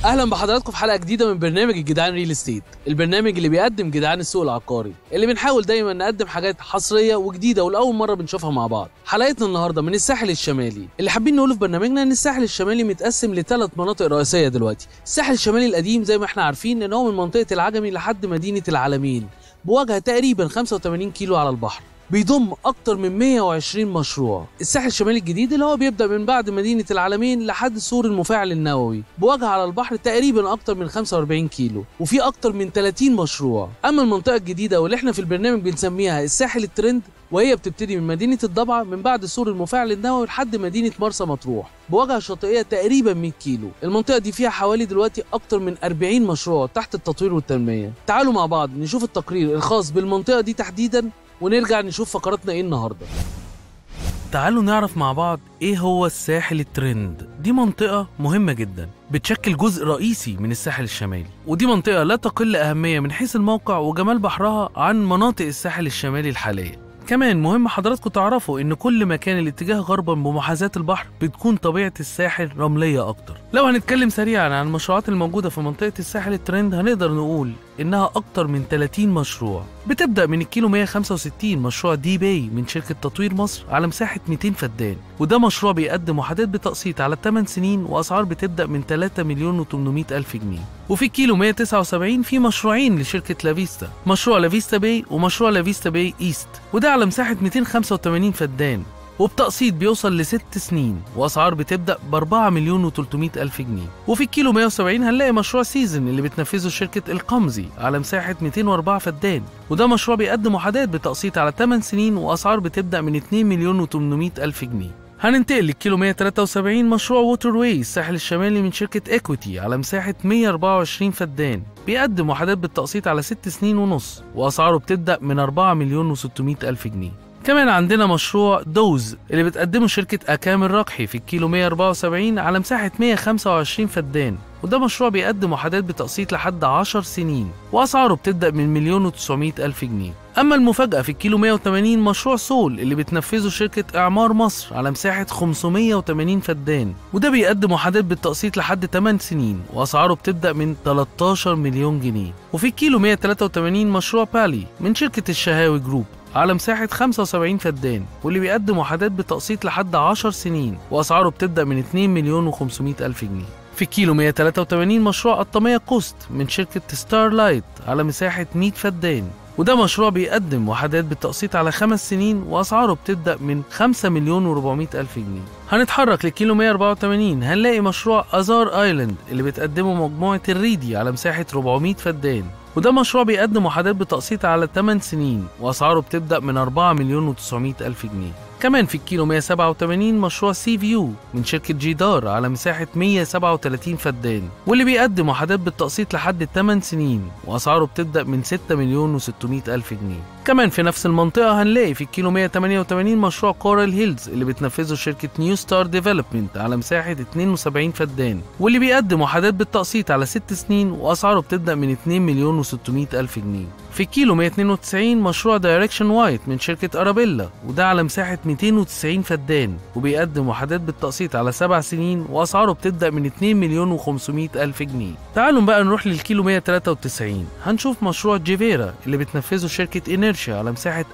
اهلا بحضراتكم في حلقه جديده من برنامج الجدعان ريل استيت البرنامج اللي بيقدم جدعان السوق العقاري اللي بنحاول دايما نقدم حاجات حصريه وجديده ولاول مره بنشوفها مع بعض حلقتنا النهارده من الساحل الشمالي اللي حابين نقوله في برنامجنا ان الساحل الشمالي متقسم لثلاث مناطق رئيسيه دلوقتي الساحل الشمالي القديم زي ما احنا عارفين ان هو من منطقه العجمي لحد مدينه العالمين بواجهه تقريبا 85 كيلو على البحر بيضم اكتر من 120 مشروع الساحل الشمالي الجديد اللي هو بيبدا من بعد مدينه العالمين لحد سور المفاعل النووي بواجهه على البحر تقريبا اكتر من 45 كيلو وفي اكتر من 30 مشروع اما المنطقه الجديده واللي احنا في البرنامج بنسميها الساحل الترند وهي بتبتدي من مدينه الضبعه من بعد سور المفاعل النووي لحد مدينه مرسى مطروح بواجهه شاطئيه تقريبا 100 كيلو المنطقه دي فيها حوالي دلوقتي اكتر من 40 مشروع تحت التطوير والتنميه تعالوا مع بعض نشوف التقرير الخاص بالمنطقه دي تحديدا ونرجع نشوف فقراتنا ايه النهارده تعالوا نعرف مع بعض ايه هو الساحل الترند دي منطقة مهمة جدا بتشكل جزء رئيسي من الساحل الشمالي ودي منطقة لا تقل أهمية من حيث الموقع وجمال بحرها عن مناطق الساحل الشمالي الحالية كمان مهم حضراتكم تعرفوا ان كل ما كان الاتجاه غربا بمحاذاة البحر بتكون طبيعة الساحل رملية اكتر لو هنتكلم سريعا عن المشروعات الموجودة في منطقة الساحل الترند هنقدر نقول انها اكتر من 30 مشروع بتبدا من الكيلو 165 مشروع دي باي من شركه تطوير مصر على مساحه 200 فدان وده مشروع بيقدم وحدات بتقسيط على 8 سنين واسعار بتبدا من 3 مليون و800 الف جنيه وفي الكيلو 179 في مشروعين لشركه لافيستا مشروع لافيستا باي ومشروع لافيستا باي ايست وده على مساحه 285 فدان وبتقسيط بيوصل لست سنين واسعار بتبدا ب 4 مليون و300 الف جنيه وفي الكيلو 170 هنلاقي مشروع سيزن اللي بتنفذه شركه القمزي على مساحه 204 فدان وده مشروع بيقدم وحدات بتقسيط على 8 سنين واسعار بتبدا من 2 مليون و800 الف جنيه هننتقل للكيلو 173 مشروع ووتر واي الساحل الشمالي من شركة ايكويتي على مساحة 124 فدان بيقدم وحدات بالتقسيط على 6 سنين ونص وأسعاره بتبدأ من 4 مليون و600 ألف جنيه كمان عندنا مشروع دوز اللي بتقدمه شركة أكام الرقحي في الكيلو 174 على مساحة 125 فدان وده مشروع بيقدم وحدات بتقسيط لحد 10 سنين وأسعاره بتبدأ من مليون و900 ألف جنيه أما المفاجأة في الكيلو 180 مشروع سول اللي بتنفذه شركة إعمار مصر على مساحة 580 فدان وده بيقدم وحدات بالتقسيط لحد 8 سنين وأسعاره بتبدأ من 13 مليون جنيه وفي الكيلو 183 مشروع بالي من شركة الشهاوي جروب على مساحة 75 فدان واللي بيقدم وحدات بتقسيط لحد 10 سنين وأسعاره بتبدأ من 2 مليون و500 ألف جنيه في كيلو 183 مشروع قطامية كوست من شركة ستار لايت على مساحة 100 فدان وده مشروع بيقدم وحدات بالتقسيط على خمس سنين وأسعاره بتبدأ من 5 مليون و400 ألف جنيه هنتحرك لكيلو 184 هنلاقي مشروع أزار آيلاند اللي بتقدمه مجموعة الريدي على مساحة 400 فدان وده مشروع بيقدم وحدات بتقسيط على 8 سنين وأسعاره بتبدأ من 4 مليون و900 ألف جنيه كمان في الكيلو 187 مشروع سي فيو من شركة جيدار على مساحة 137 فدان واللي بيقدم وحدات بالتقسيط لحد 8 سنين وأسعاره بتبدأ من 6 مليون و600 ألف جنيه كمان في نفس المنطقة هنلاقي في الكيلو 188 مشروع كورال هيلز اللي بتنفذه شركة نيو ستار ديفلوبمنت على مساحة 72 فدان واللي بيقدم وحدات بالتقسيط على 6 سنين وأسعاره بتبدأ من 2 مليون و600 ألف جنيه في الكيلو 192 مشروع دايركشن وايت من شركة أرابيلا وده على مساحة 290 فدان وبيقدم وحدات بالتقسيط على 7 سنين وأسعاره بتبدأ من 2 مليون و500 ألف جنيه تعالوا بقى نروح للكيلو 193 هنشوف مشروع جيفيرا اللي بتنفذه شركة إنيرشيا على مساحة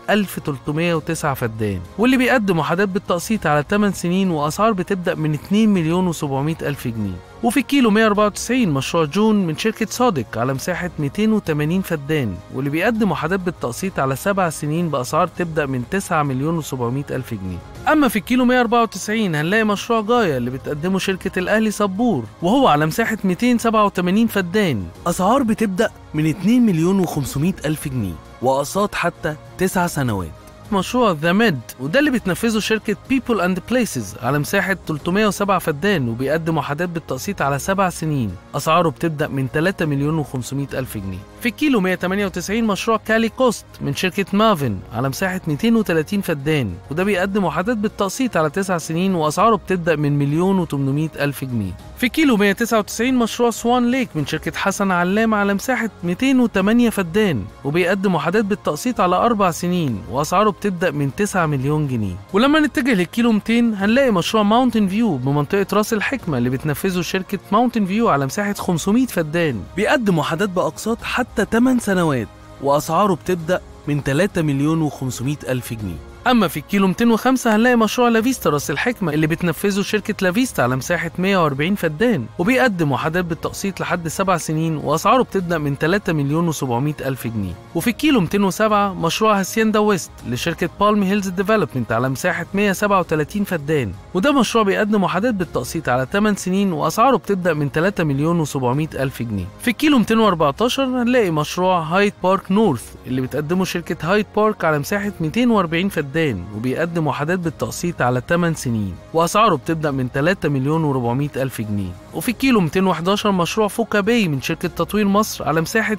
1309 فدان واللي بيقدم وحدات بالتقسيط على 8 سنين وأسعار بتبدأ من 2 مليون و700 ألف جنيه وفي الكيلو 194 مشروع جون من شركة صادق على مساحة 280 فدان واللي بيقدم وحدات بالتقسيط على 7 سنين بأسعار تبدأ من 9 مليون و700 ألف جنيه أما في الكيلو 194 هنلاقي مشروع جايا اللي بتقدمه شركة الأهلي صبور وهو على مساحة 287 فدان أسعار بتبدأ من 2 مليون و500 ألف جنيه وأقساط حتى 9 سنوات مشروع ذا ميد وده اللي بتنفذه شركة بيبل اند بليسز على مساحة 307 فدان وبيقدم وحدات بالتقسيط على 7 سنين أسعاره بتبدأ من 3 مليون و500 ألف جنيه في الكيلو 198 مشروع كالي كوست من شركة مافن على مساحة 230 فدان وده بيقدم وحدات بالتقسيط على 9 سنين وأسعاره بتبدأ من مليون و800 ألف جنيه في كيلو 199 مشروع سوان ليك من شركة حسن علام على مساحة 208 فدان وبيقدم وحدات بالتقسيط على أربع سنين وأسعاره بتبدأ من 9 مليون جنيه ولما نتجه للكيلو 200 هنلاقي مشروع ماونتن فيو بمنطقة راس الحكمة اللي بتنفذه شركة ماونتن فيو على مساحة 500 فدان بيقدم وحدات بأقساط حتى 8 سنوات وأسعاره بتبدأ من 3 مليون و500 ألف جنيه اما في الكيلو 205 هنلاقي مشروع لافيستا راس الحكمه اللي بتنفذه شركه لافيستا على مساحه 140 فدان وبيقدم وحدات بالتقسيط لحد 7 سنين واسعاره بتبدا من 3 مليون و700 الف جنيه وفي الكيلو 207 مشروع هاسيندا ويست لشركه بالم هيلز ديفلوبمنت على مساحه 137 فدان وده مشروع بيقدم وحدات بالتقسيط على 8 سنين واسعاره بتبدا من 3 مليون و700 الف جنيه في الكيلو 214 هنلاقي مشروع هايد بارك نورث اللي بتقدمه شركه هايد بارك على مساحه 240 فدان فدان وبيقدم وحدات بالتقسيط على 8 سنين وأسعاره بتبدأ من 3 مليون و400 ألف جنيه وفي كيلو 211 مشروع فوكا باي من شركة تطوير مصر على مساحة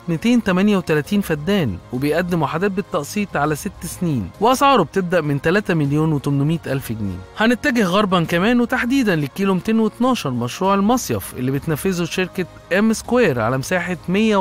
238 فدان وبيقدم وحدات بالتقسيط على 6 سنين وأسعاره بتبدأ من 3 مليون و800 ألف جنيه هنتجه غربا كمان وتحديدا للكيلو 212 مشروع المصيف اللي بتنفذه شركة ام سكوير على مساحة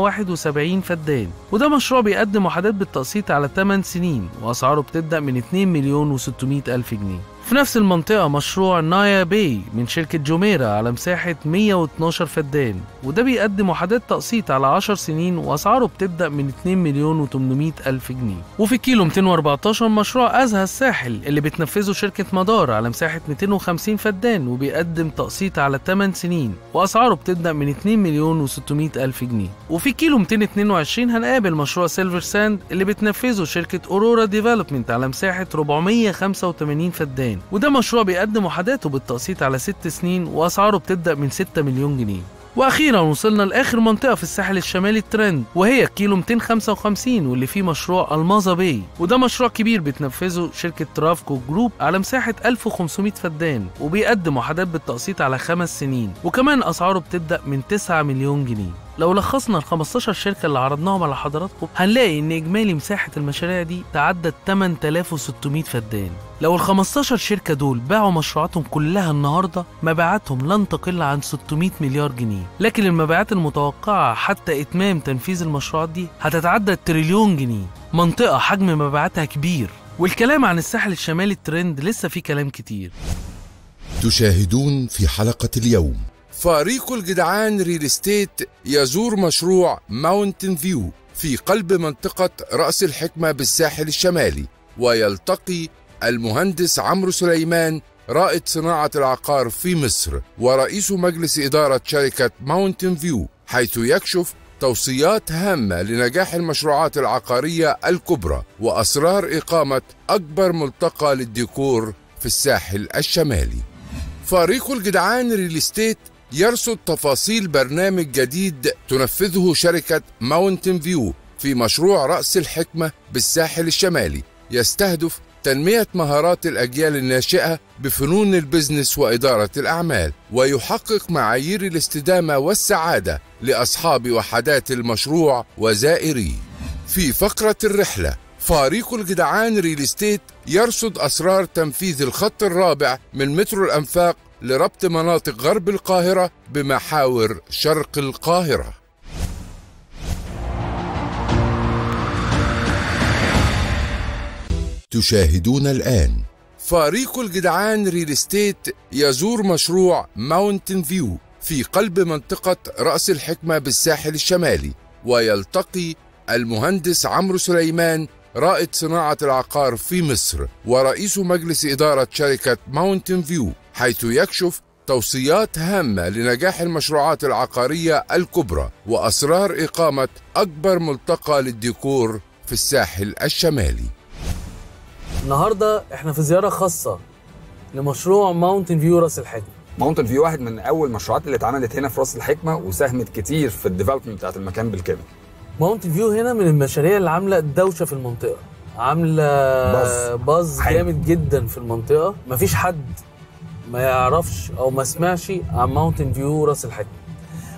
171 فدان وده مشروع بيقدم وحدات بالتقسيط على 8 سنين وأسعاره بتبدأ من 2 مليون و600 ألف جنيه في نفس المنطقة مشروع نايا باي من شركة جوميرا على مساحة 112 فدان وده بيقدم وحدات تقسيط على 10 سنين وأسعاره بتبدأ من 2 مليون و800 ألف جنيه وفي كيلو 214 مشروع أزهى الساحل اللي بتنفذه شركة مدار على مساحة 250 فدان وبيقدم تقسيط على 8 سنين وأسعاره بتبدأ من 2 مليون و600 ألف جنيه وفي كيلو 222 هنقابل مشروع سيلفر ساند اللي بتنفذه شركة أورورا ديفلوبمنت على مساحة 485 فدان وده مشروع بيقدم وحداته بالتقسيط على 6 سنين وأسعاره بتبدأ من 6 مليون جنيه واخيرا وصلنا لاخر منطقه في الساحل الشمالي الترند وهي كيلو 255 واللي فيه مشروع المازا باي وده مشروع كبير بتنفذه شركه ترافكو جروب على مساحه 1500 فدان وبيقدم وحدات بالتقسيط على خمس سنين وكمان اسعاره بتبدا من 9 مليون جنيه لو لخصنا ال 15 شركه اللي عرضناهم على حضراتكم هنلاقي ان اجمالي مساحه المشاريع دي تعدت 8600 فدان لو ال 15 شركه دول باعوا مشروعاتهم كلها النهارده مبيعاتهم لن تقل عن 600 مليار جنيه لكن المبيعات المتوقعه حتى اتمام تنفيذ المشروعات دي هتتعدى التريليون جنيه منطقه حجم مبيعاتها كبير والكلام عن الساحل الشمالي الترند لسه فيه كلام كتير تشاهدون في حلقة اليوم فريق الجدعان ريل استيت يزور مشروع ماونتن فيو في قلب منطقة رأس الحكمة بالساحل الشمالي ويلتقي المهندس عمرو سليمان رائد صناعة العقار في مصر ورئيس مجلس إدارة شركة ماونتن فيو حيث يكشف توصيات هامة لنجاح المشروعات العقارية الكبرى وأسرار إقامة أكبر ملتقى للديكور في الساحل الشمالي فريق الجدعان ريل استيت يرصد تفاصيل برنامج جديد تنفذه شركة ماونتن فيو في مشروع رأس الحكمة بالساحل الشمالي يستهدف تنمية مهارات الأجيال الناشئة بفنون البزنس وإدارة الأعمال ويحقق معايير الاستدامة والسعادة لأصحاب وحدات المشروع وزائريه في فقرة الرحلة فريق الجدعان ريل استيت يرصد أسرار تنفيذ الخط الرابع من مترو الأنفاق لربط مناطق غرب القاهرة بمحاور شرق القاهرة تشاهدون الآن فريق الجدعان ريل استيت يزور مشروع ماونتن فيو في قلب منطقة رأس الحكمة بالساحل الشمالي ويلتقي المهندس عمرو سليمان رائد صناعة العقار في مصر ورئيس مجلس إدارة شركة ماونتن فيو حيث يكشف توصيات هامة لنجاح المشروعات العقارية الكبرى وأسرار إقامة أكبر ملتقى للديكور في الساحل الشمالي النهارده احنا في زياره خاصه لمشروع ماونتن فيو راس الحكمه ماونتن فيو واحد من اول المشروعات اللي اتعملت هنا في راس الحكمه وساهمت كتير في الديفلوبمنت بتاعت المكان بالكامل ماونتن فيو هنا من المشاريع اللي عامله دوشه في المنطقه عامله باز. باز حلو. جامد جدا في المنطقه مفيش حد ما يعرفش او ما سمعش عن ماونتن فيو راس الحكمه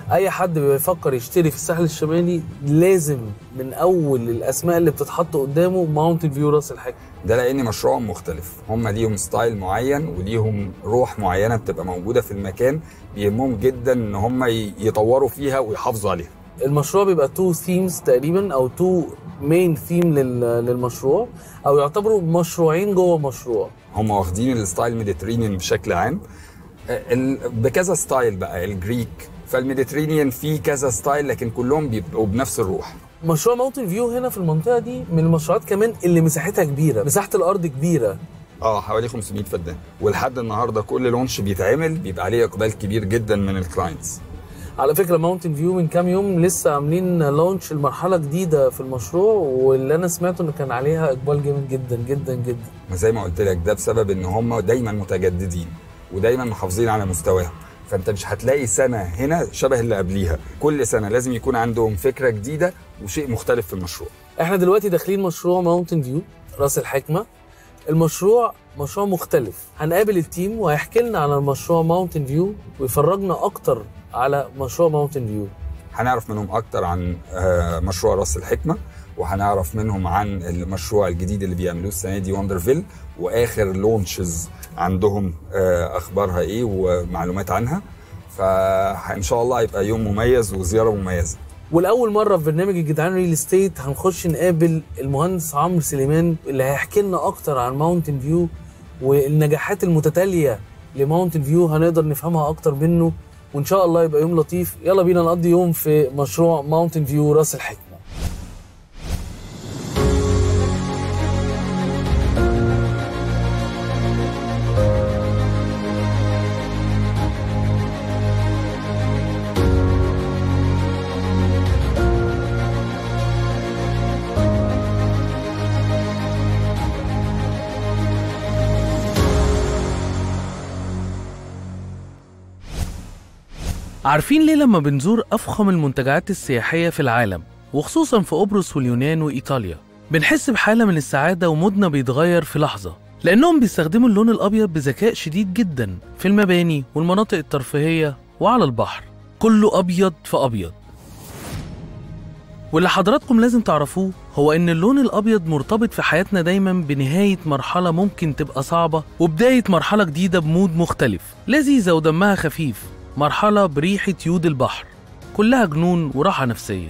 اي حد بيفكر يشتري في الساحل الشمالي لازم من اول الاسماء اللي بتتحط قدامه ماونتن فيو راس الحكمه ده لان مشروعهم مختلف هم ليهم ستايل معين وليهم روح معينه بتبقى موجوده في المكان بيهمهم جدا ان هم ي- يطوروا فيها ويحافظوا عليها المشروع بيبقى تو ثيمز تقريبا او تو مين ثيم للمشروع او يعتبروا مشروعين جوه مشروع هم واخدين الستايل ميديترينيان بشكل عام ال- بكذا ستايل بقى الجريك فالميديترينيان فيه كذا ستايل لكن كلهم بيبقوا بنفس الروح مشروع ماونتن فيو هنا في المنطقه دي من المشروعات كمان اللي مساحتها كبيره مساحه الارض كبيره اه حوالي 500 فدان ولحد النهارده كل لونش بيتعمل بيبقى عليه اقبال كبير جدا من الكلاينتس على فكره ماونتن فيو من كام يوم لسه عاملين لونش المرحله جديده في المشروع واللي انا سمعته انه كان عليها اقبال جامد جدا جدا جدا ما زي ما قلت لك ده بسبب ان هم دايما متجددين ودايما محافظين على مستواهم فانت مش هتلاقي سنه هنا شبه اللي قبليها كل سنه لازم يكون عندهم فكره جديده وشيء مختلف في المشروع احنا دلوقتي داخلين مشروع ماونتن فيو راس الحكمه المشروع مشروع مختلف هنقابل التيم وهيحكي لنا على المشروع ماونتن فيو ويفرجنا اكتر على مشروع ماونتن فيو هنعرف منهم اكتر عن آه، مشروع راس الحكمه وهنعرف منهم عن المشروع الجديد اللي بيعملوه السنه دي وندرفيل واخر لونشز عندهم آه، اخبارها ايه ومعلومات عنها فان شاء الله هيبقى يوم مميز وزياره مميزه والاول مره في برنامج الجدعان ريل استيت هنخش نقابل المهندس عمرو سليمان اللي هيحكي لنا اكتر عن ماونتن فيو والنجاحات المتتاليه لماونتن فيو هنقدر نفهمها اكتر منه وان شاء الله يبقى يوم لطيف يلا بينا نقضي يوم في مشروع ماونتن فيو راس الحكمه عارفين ليه لما بنزور أفخم المنتجعات السياحية في العالم وخصوصا في قبرص واليونان وإيطاليا بنحس بحالة من السعادة ومودنا بيتغير في لحظة لأنهم بيستخدموا اللون الأبيض بذكاء شديد جدا في المباني والمناطق الترفيهية وعلى البحر كله أبيض في أبيض واللي حضراتكم لازم تعرفوه هو إن اللون الأبيض مرتبط في حياتنا دايما بنهاية مرحلة ممكن تبقى صعبة وبداية مرحلة جديدة بمود مختلف لذيذة ودمها خفيف مرحلة بريحة يود البحر كلها جنون وراحة نفسية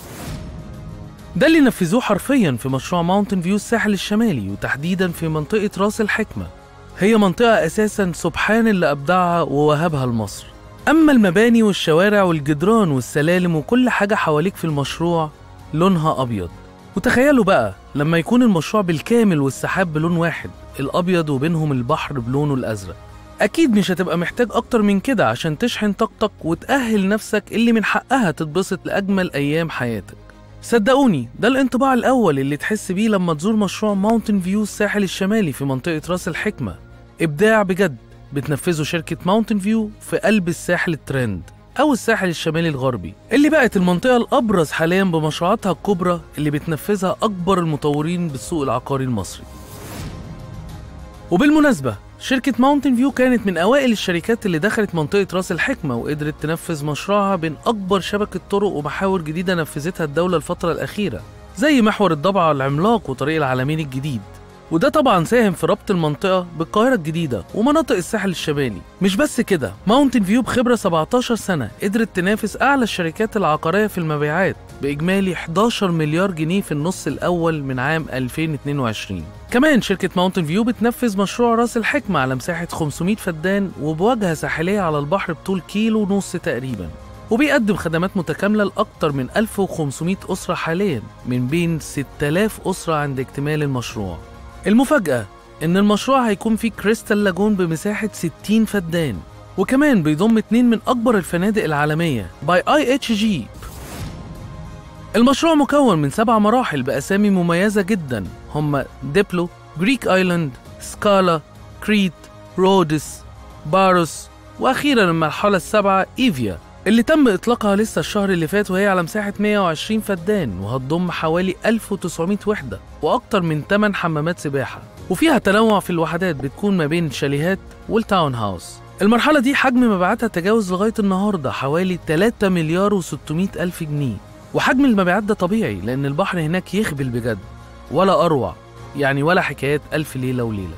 ده اللي نفذوه حرفيا في مشروع ماونتن فيو الساحل الشمالي وتحديدا في منطقة راس الحكمة هي منطقة أساسا سبحان اللي أبدعها ووهبها لمصر أما المباني والشوارع والجدران والسلالم وكل حاجة حواليك في المشروع لونها أبيض وتخيلوا بقى لما يكون المشروع بالكامل والسحاب بلون واحد الأبيض وبينهم البحر بلونه الأزرق أكيد مش هتبقى محتاج أكتر من كده عشان تشحن طاقتك وتأهل نفسك اللي من حقها تتبسط لأجمل أيام حياتك صدقوني ده الانطباع الأول اللي تحس بيه لما تزور مشروع ماونتن فيو الساحل الشمالي في منطقة راس الحكمة إبداع بجد بتنفذه شركة ماونتن فيو في قلب الساحل الترند أو الساحل الشمالي الغربي اللي بقت المنطقة الأبرز حاليا بمشروعاتها الكبرى اللي بتنفذها أكبر المطورين بالسوق العقاري المصري وبالمناسبة شركة ماونتن فيو كانت من أوائل الشركات اللي دخلت منطقة راس الحكمة وقدرت تنفذ مشروعها بين أكبر شبكة طرق ومحاور جديدة نفذتها الدولة الفترة الأخيرة زي محور الضبعة العملاق وطريق العالمين الجديد وده طبعا ساهم في ربط المنطقة بالقاهرة الجديدة ومناطق الساحل الشمالي مش بس كده ماونتن فيو بخبرة 17 سنة قدرت تنافس أعلى الشركات العقارية في المبيعات بإجمالي 11 مليار جنيه في النص الأول من عام 2022 كمان شركة ماونتن فيو بتنفذ مشروع راس الحكمة على مساحة 500 فدان وبواجهة ساحلية على البحر بطول كيلو ونص تقريبا وبيقدم خدمات متكاملة لأكثر من 1500 أسرة حاليا من بين 6000 أسرة عند اكتمال المشروع المفاجأة إن المشروع هيكون فيه كريستال لاجون بمساحة 60 فدان وكمان بيضم اتنين من أكبر الفنادق العالمية باي اي اتش جي المشروع مكون من سبع مراحل بأسامي مميزة جدا هم ديبلو، جريك ايلاند، سكالا، كريت، رودس، باروس وأخيرا المرحلة السابعة إيفيا اللي تم إطلاقها لسه الشهر اللي فات وهي على مساحة 120 فدان وهتضم حوالي 1900 وحدة وأكتر من 8 حمامات سباحة وفيها تنوع في الوحدات بتكون ما بين الشاليهات والتاون هاوس المرحلة دي حجم مبيعاتها تجاوز لغاية النهاردة حوالي 3 مليار و600 ألف جنيه وحجم المبيعات ده طبيعي لأن البحر هناك يخبل بجد ولا أروع يعني ولا حكايات ألف ليلة وليلة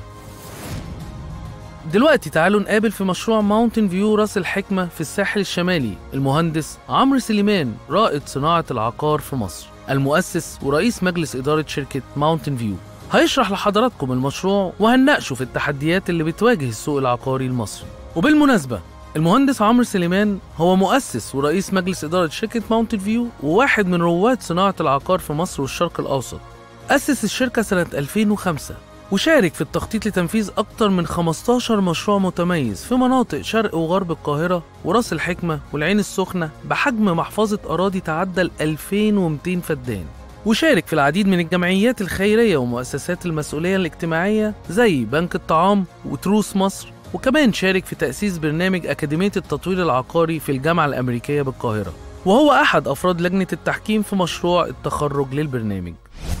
دلوقتي تعالوا نقابل في مشروع ماونتن فيو راس الحكمة في الساحل الشمالي المهندس عمرو سليمان رائد صناعة العقار في مصر المؤسس ورئيس مجلس إدارة شركة ماونتن فيو هيشرح لحضراتكم المشروع وهنناقشه في التحديات اللي بتواجه السوق العقاري المصري وبالمناسبة المهندس عمرو سليمان هو مؤسس ورئيس مجلس إدارة شركة ماونتن فيو وواحد من رواد صناعة العقار في مصر والشرق الأوسط أسس الشركة سنة 2005 وشارك في التخطيط لتنفيذ أكثر من 15 مشروع متميز في مناطق شرق وغرب القاهرة وراس الحكمة والعين السخنة بحجم محفظة أراضي تعدى ال 2200 فدان وشارك في العديد من الجمعيات الخيرية ومؤسسات المسؤولية الاجتماعية زي بنك الطعام وتروس مصر وكمان شارك في تأسيس برنامج أكاديمية التطوير العقاري في الجامعة الأمريكية بالقاهرة وهو أحد أفراد لجنة التحكيم في مشروع التخرج للبرنامج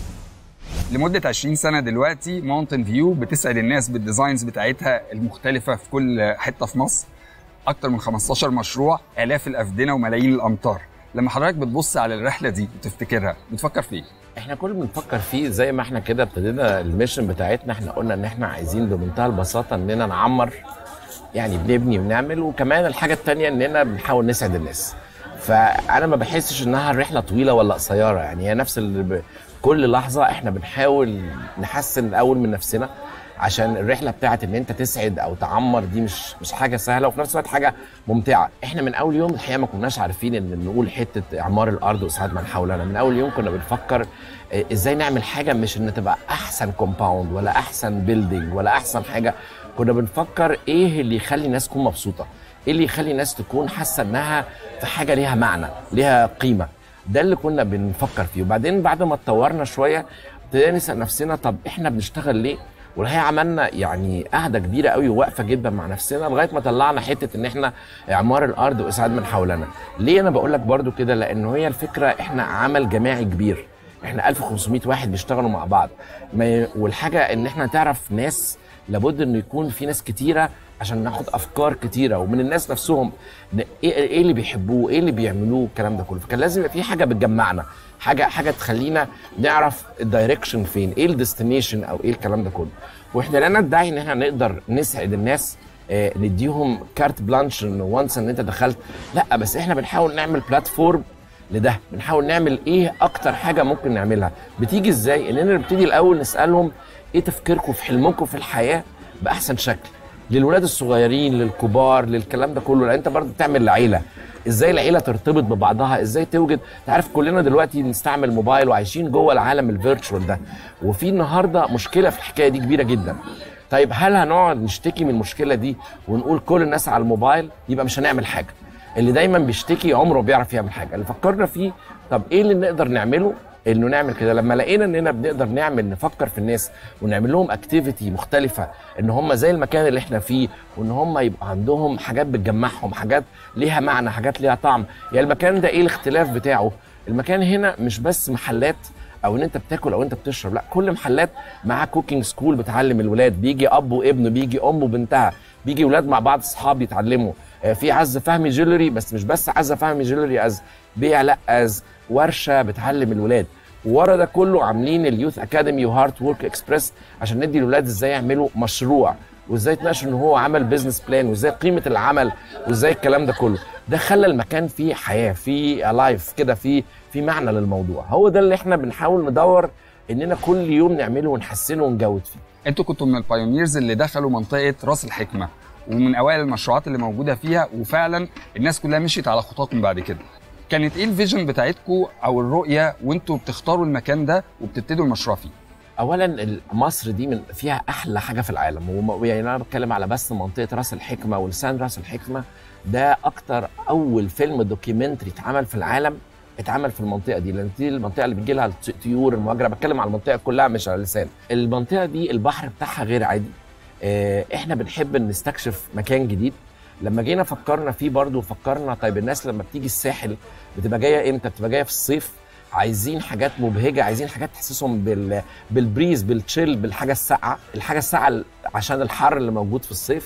لمدة 20 سنة دلوقتي ماونتن فيو بتسعد الناس بالديزاينز بتاعتها المختلفة في كل حتة في مصر أكتر من 15 مشروع آلاف الأفدنة وملايين الأمتار لما حضرتك بتبص على الرحلة دي وتفتكرها بتفكر في إيه؟ احنا كل بنفكر فيه زي ما احنا كده ابتدينا الميشن بتاعتنا احنا قلنا ان احنا عايزين بمنتهى البساطه اننا نعمر يعني بنبني ونعمل وكمان الحاجه التانية اننا بنحاول نسعد الناس فانا ما بحسش انها رحله طويله ولا قصيره يعني هي نفس اللي ب... كل لحظه احنا بنحاول نحسن الاول من نفسنا عشان الرحله بتاعت ان انت تسعد او تعمر دي مش مش حاجه سهله وفي نفس الوقت حاجه ممتعه احنا من اول يوم الحقيقه ما كناش عارفين ان نقول حته اعمار الارض واسعاد من حولنا من اول يوم كنا بنفكر آه، ازاي نعمل حاجه مش ان تبقى احسن كومباوند ولا احسن بيلدينج ولا احسن حاجه كنا بنفكر ايه اللي يخلي الناس تكون مبسوطه ايه اللي يخلي الناس تكون حاسه انها في حاجه ليها معنى ليها قيمه ده اللي كنا بنفكر فيه وبعدين بعد ما اتطورنا شويه ابتدينا نسال نفسنا طب احنا بنشتغل ليه والحقيقه عملنا يعني قعده كبيره قوي وواقفه جدا مع نفسنا لغايه ما طلعنا حته ان احنا اعمار الارض واسعاد من حولنا ليه انا بقول لك برضو كده لانه هي الفكره احنا عمل جماعي كبير احنا 1500 واحد بيشتغلوا مع بعض ما ي... والحاجه ان احنا تعرف ناس لابد انه يكون في ناس كتيره عشان ناخد افكار كتيره ومن الناس نفسهم ن- ايه ايه اللي بيحبوه ايه اللي بيعملوه الكلام ده كله فكان لازم يبقى في حاجه بتجمعنا حاجه حاجه تخلينا نعرف الدايركشن فين ايه الديستنيشن او ايه الكلام ده كله واحنا لا ندعي ان احنا نقدر نسعد الناس آه، نديهم كارت بلانش انه وانس ان انت دخلت لا بس احنا بنحاول نعمل بلاتفورم لده بنحاول نعمل ايه اكتر حاجه ممكن نعملها بتيجي ازاي اننا نبتدي الاول نسالهم ايه تفكيركم في حلمكم في الحياه باحسن شكل للولاد الصغيرين للكبار للكلام ده كله لان انت برضه بتعمل لعيله ازاي العيله ترتبط ببعضها ازاي توجد تعرف كلنا دلوقتي بنستعمل موبايل وعايشين جوه العالم الفيرتشوال ده وفي النهارده مشكله في الحكايه دي كبيره جدا طيب هل هنقعد نشتكي من المشكله دي ونقول كل الناس على الموبايل يبقى مش هنعمل حاجه اللي دايما بيشتكي عمره ما بيعرف يعمل حاجه اللي فكرنا فيه طب ايه اللي نقدر نعمله انه نعمل كده لما لقينا اننا بنقدر نعمل نفكر في الناس ونعمل لهم اكتيفيتي مختلفه ان هم زي المكان اللي احنا فيه وان هم يبقى عندهم حاجات بتجمعهم حاجات ليها معنى حاجات ليها طعم يعني المكان ده ايه الاختلاف بتاعه المكان هنا مش بس محلات او ان انت بتاكل او انت بتشرب لا كل محلات معاها كوكينج سكول بتعلم الولاد بيجي اب وابنه بيجي ام وبنتها بيجي ولاد مع بعض اصحاب يتعلموا آه، في عزه فهمي جولري بس مش بس عزه فهمي جولري از بيع لا از ورشه بتعلم الولاد ورا ده كله عاملين اليوث اكاديمي وهارت ورك اكسبريس عشان ندي الولاد ازاي يعملوا مشروع وازاي تناقشوا ان هو عمل بزنس بلان وازاي قيمه العمل وازاي الكلام ده كله ده خلى المكان فيه حياه فيه الايف كده فيه في معنى للموضوع هو ده اللي احنا بنحاول ندور اننا كل يوم نعمله ونحسنه ونجود فيه انتوا كنتوا من البايونيرز اللي دخلوا منطقه راس الحكمه ومن اوائل المشروعات اللي موجوده فيها وفعلا الناس كلها مشيت على خطاكم بعد كده كانت ايه الفيجن بتاعتكم او الرؤيه وانتوا بتختاروا المكان ده وبتبتدوا المشروع فيه اولا ال- مصر دي من فيها احلى حاجه في العالم وم- ويعني انا بتكلم على بس منطقه راس الحكمه ولسان راس الحكمه ده اكتر اول فيلم دوكيومنتري اتعمل في العالم اتعمل في المنطقه دي لان دي المنطقه اللي بتجي لها الطيور المهاجره بتكلم على المنطقه كلها مش على لسان المنطقه دي البحر بتاعها غير عادي آه، احنا بنحب نستكشف مكان جديد لما جينا فكرنا فيه برضو فكرنا طيب الناس لما بتيجي الساحل بتبقى جايه امتى بتبقى جايه في الصيف عايزين حاجات مبهجه عايزين حاجات تحسسهم بال بالبريز بالتشيل بالحاجه الساقعه الحاجه الساقعه عشان الحر اللي موجود في الصيف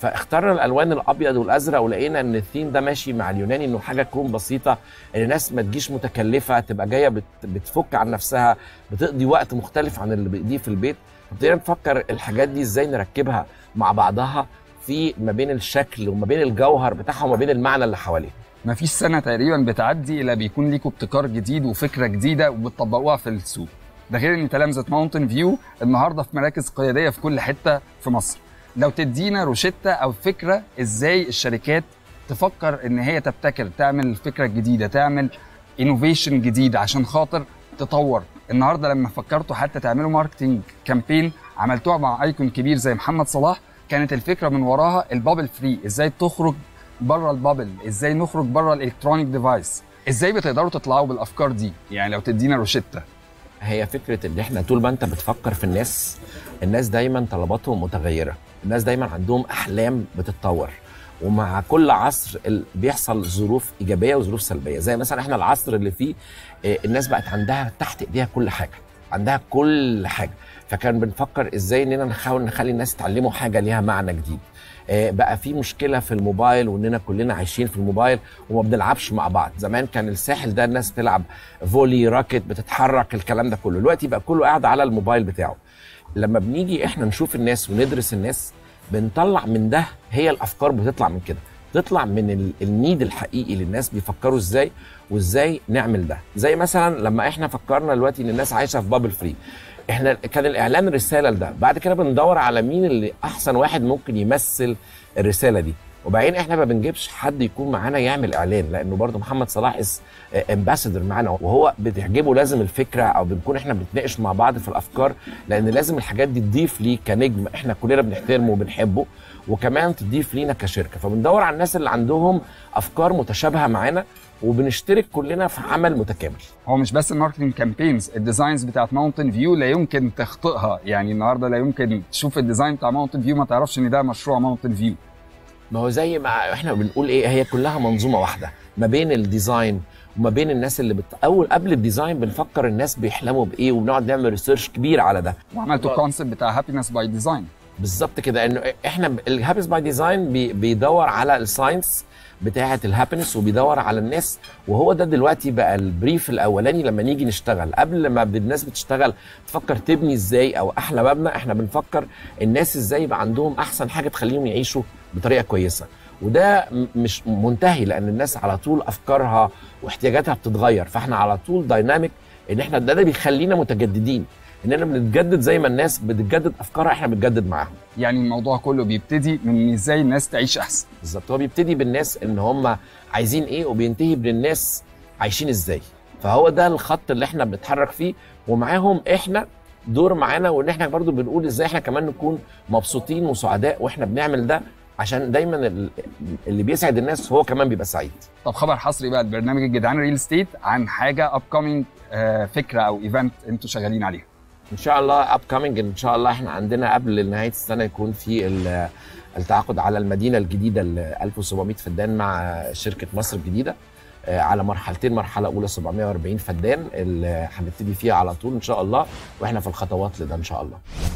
فاخترنا الالوان الابيض والازرق ولقينا ان الثيم ده ماشي مع اليوناني انه حاجه تكون بسيطه ان الناس ما تجيش متكلفه تبقى جايه بت بتفك عن نفسها بتقضي وقت مختلف عن اللي بيقضيه في البيت فابتدينا نفكر الحاجات دي ازاي نركبها مع بعضها في ما بين الشكل وما بين الجوهر بتاعها وما بين المعنى اللي حواليه ما فيش سنه تقريبا بتعدي الا بيكون ليكوا ابتكار جديد وفكره جديده وبتطبقوها في السوق ده غير ان تلامذه ماونتن فيو النهارده في مراكز قياديه في كل حته في مصر لو تدينا روشته او فكره ازاي الشركات تفكر ان هي تبتكر تعمل فكره جديده تعمل انوفيشن جديد عشان خاطر تطور النهارده لما فكرتوا حتى تعملوا ماركتنج كامبين عملتوها مع ايكون كبير زي محمد صلاح كانت الفكره من وراها البابل فري ازاي تخرج بره البابل ازاي نخرج بره الالكترونيك ديفايس ازاي بتقدروا تطلعوا بالافكار دي يعني لو تدينا روشته هي فكره ان احنا طول ما انت بتفكر في الناس الناس دايما طلباتهم متغيره الناس دايما عندهم احلام بتتطور ومع كل عصر ال- بيحصل ظروف ايجابيه وظروف سلبيه زي مثلا احنا العصر اللي فيه آه، الناس بقت عندها تحت ايديها كل حاجه عندها كل حاجه فكان بنفكر ازاي اننا نحاول نخلي الناس يتعلموا حاجه ليها معنى جديد آه، بقى في مشكله في الموبايل واننا كلنا عايشين في الموبايل وما بنلعبش مع بعض زمان كان الساحل ده الناس بتلعب فولي راكت بتتحرك الكلام ده كله دلوقتي بقى كله قاعد على الموبايل بتاعه لما بنيجي احنا نشوف الناس وندرس الناس بنطلع من ده هي الافكار بتطلع من كده تطلع من ال- النيد الحقيقي للناس بيفكروا ازاي وازاي نعمل ده زي مثلا لما احنا فكرنا دلوقتي ان الناس عايشه في بابل فري احنا كان الاعلان رساله لده بعد كده بندور على مين اللي احسن واحد ممكن يمثل الرساله دي وبعدين احنا ما بنجيبش حد يكون معانا يعمل اعلان لانه برضه محمد صلاح از امباسادور معانا وهو بتعجبه لازم الفكره او بنكون احنا بنتناقش مع بعض في الافكار لان لازم الحاجات دي تضيف ليه كنجم احنا كلنا بنحترمه وبنحبه وكمان تضيف لينا كشركه فبندور على الناس اللي عندهم افكار متشابهه معانا وبنشترك كلنا في عمل متكامل هو مش بس الماركتنج كامبينز الديزاينز بتاعت ماونتن فيو لا يمكن تخطئها يعني النهارده لا يمكن تشوف الديزاين بتاع ماونتن فيو ما تعرفش ان ده مشروع ماونتن فيو ما هو زي ما احنا بنقول ايه هي كلها منظومه واحده ما بين الديزاين وما بين الناس اللي بت... اول قبل الديزاين بنفكر الناس بيحلموا بايه وبنقعد نعمل ريسيرش كبير على ده وعملتوا الكونسيبت بتاع هابينس باي ديزاين بالظبط كده انه احنا الهابينس باي ديزاين بي بيدور على الساينس بتاعه الهابينس وبيدور على الناس وهو ده دلوقتي بقى البريف الاولاني لما نيجي نشتغل قبل ما الناس بتشتغل تفكر تبني ازاي او احلى مبنى احنا بنفكر الناس ازاي يبقى عندهم احسن حاجه تخليهم يعيشوا بطريقه كويسه وده م- مش منتهي لان الناس على طول افكارها واحتياجاتها بتتغير فاحنا على طول دايناميك ان احنا ده, ده بيخلينا متجددين اننا بنتجدد زي ما الناس بتجدد افكارها احنا بنتجدد معاهم يعني الموضوع كله بيبتدي من ازاي الناس تعيش احسن بالظبط هو بيبتدي بالناس ان هم عايزين ايه وبينتهي بالناس عايشين ازاي فهو ده الخط اللي احنا بنتحرك فيه ومعاهم احنا دور معانا وان احنا برضو بنقول ازاي احنا كمان نكون مبسوطين وسعداء واحنا بنعمل ده عشان دايما ال- اللي بيسعد الناس هو كمان بيبقى سعيد طب خبر حصري بقى البرنامج الجدعان ريل ستيت عن حاجه اب كومينج فكره او ايفنت انتوا شغالين عليها ان شاء الله اب كامينج ان شاء الله احنا عندنا قبل نهايه السنه يكون في ال- التعاقد على المدينه الجديده ال 1700 فدان مع شركه مصر الجديده آه، على مرحلتين مرحله اولى 740 فدان اللي هنبتدي فيها على طول ان شاء الله واحنا في الخطوات لده ان شاء الله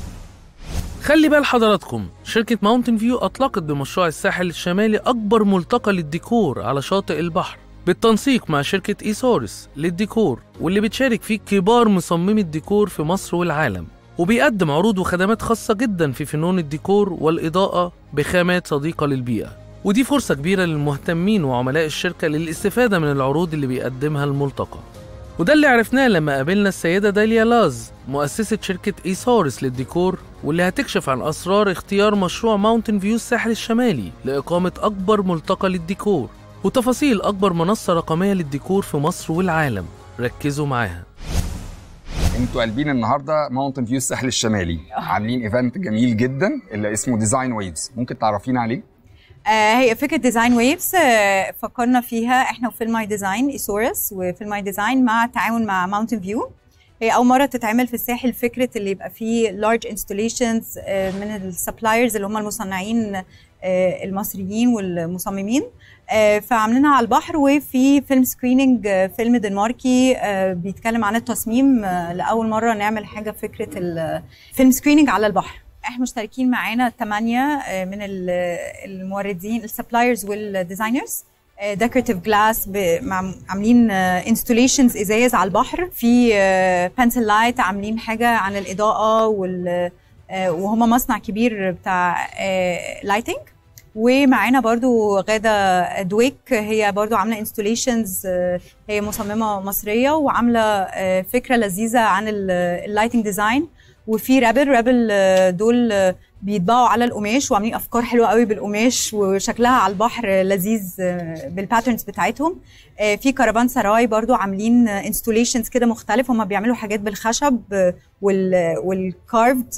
خلي بال حضراتكم شركة ماونتن فيو أطلقت بمشروع الساحل الشمالي أكبر ملتقى للديكور على شاطئ البحر بالتنسيق مع شركة إيسورس للديكور واللي بتشارك فيه كبار مصممي الديكور في مصر والعالم وبيقدم عروض وخدمات خاصة جدا في فنون الديكور والإضاءة بخامات صديقة للبيئة ودي فرصة كبيرة للمهتمين وعملاء الشركة للاستفادة من العروض اللي بيقدمها الملتقى وده اللي عرفناه لما قابلنا السيدة داليا لاز مؤسسة شركة إيسورس للديكور واللي هتكشف عن أسرار اختيار مشروع ماونتن فيو الساحل الشمالي لإقامة أكبر ملتقى للديكور وتفاصيل أكبر منصة رقمية للديكور في مصر والعالم ركزوا معاها انتوا قلبين النهارده ماونتن فيو الساحل الشمالي عاملين ايفنت جميل جدا اللي اسمه ديزاين ويفز ممكن تعرفينا عليه آه، هي فكره ديزاين ويفز فكرنا فيها احنا وفيلم ماي ديزاين ايسورس وفيلم ماي ديزاين مع تعاون مع ماونتن فيو هي اول مره تتعمل في الساحل فكره اللي يبقى فيه لارج انستليشنز من السبلايرز اللي هم المصنعين آه، المصريين والمصممين آه، فعاملينها على البحر وفي فيلم سكريننج فيلم دنماركي آه، بيتكلم عن التصميم آه، لاول مره نعمل حاجه فكره الفيلم سكريننج على البحر احنا مشتركين معانا ثمانية من ال- الموردين السبلايرز والديزاينرز ديكوريتيف جلاس عاملين انستوليشنز ازاز على البحر في بنسل لايت عاملين حاجه عن الاضاءه وال آه، وهم مصنع كبير بتاع لايتنج ومعانا برضو غادة دويك هي برضو عاملة انستوليشنز هي مصممة مصرية وعاملة آه، فكرة لذيذة عن اللايتنج ديزاين وفي رابل رابل آه، دول آه، بيطبعوا على القماش وعاملين افكار حلوه قوي بالقماش وشكلها على البحر لذيذ آه، بالباترنز بتاعتهم آه، في كرفان سراي برضو عاملين انستوليشنز كده مختلف هم بيعملوا حاجات بالخشب آه، وال والكارفد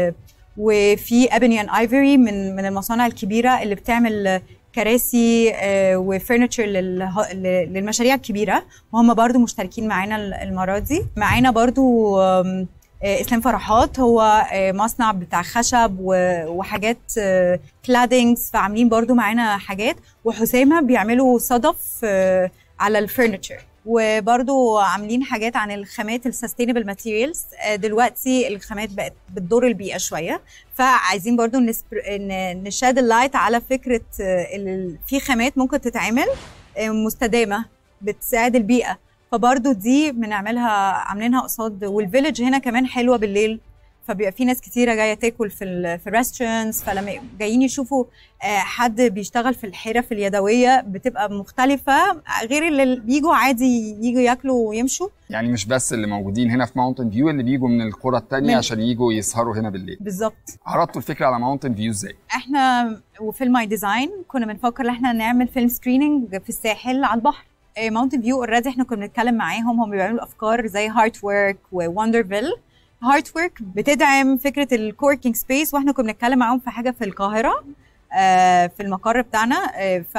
وفي ابني ان ايفوري من من المصانع الكبيره اللي بتعمل كراسي وفرنتشر للمشاريع الكبيره وهم برضو مشتركين معانا المره دي معانا برضو آم، آه، اسلام فرحات هو آه، مصنع بتاع خشب و- وحاجات كلادنجز فعاملين برضو معانا حاجات وحسامه بيعملوا صدف آه، على الفرنتشر وبرضو عاملين حاجات عن الخامات السستينبل ماتيريالز دلوقتي الخامات بقت بتضر البيئه شويه فعايزين برضو نسبر... ن- نشاد اللايت على فكره آه، ال- في خامات ممكن تتعمل آه، مستدامه بتساعد البيئه فبرضو دي بنعملها عاملينها قصاد والفيلج هنا كمان حلوه بالليل فبيبقى في ناس كتيره جايه تاكل في ال في الريستورانتس فلما جايين يشوفوا آه، حد بيشتغل في الحرف اليدويه بتبقى مختلفه غير اللي بيجوا عادي يجوا ياكلوا ويمشوا يعني مش بس اللي موجودين هنا في ماونتن فيو اللي بيجوا من القرى التانية من- عشان يجوا يسهروا هنا بالليل بالظبط عرضتوا الفكره على ماونتن فيو ازاي احنا وفيلم ماي ديزاين كنا بنفكر ان احنا نعمل فيلم سكريننج في الساحل على البحر ماونتن فيو اوريدي احنا كنا بنتكلم معاهم هم بيعملوا افكار زي هارت ورك ووندرفيل هارت ورك بتدعم فكره الكوركينج سبيس واحنا كنا بنتكلم معاهم في حاجه في القاهره آه، في المقر بتاعنا آه، ف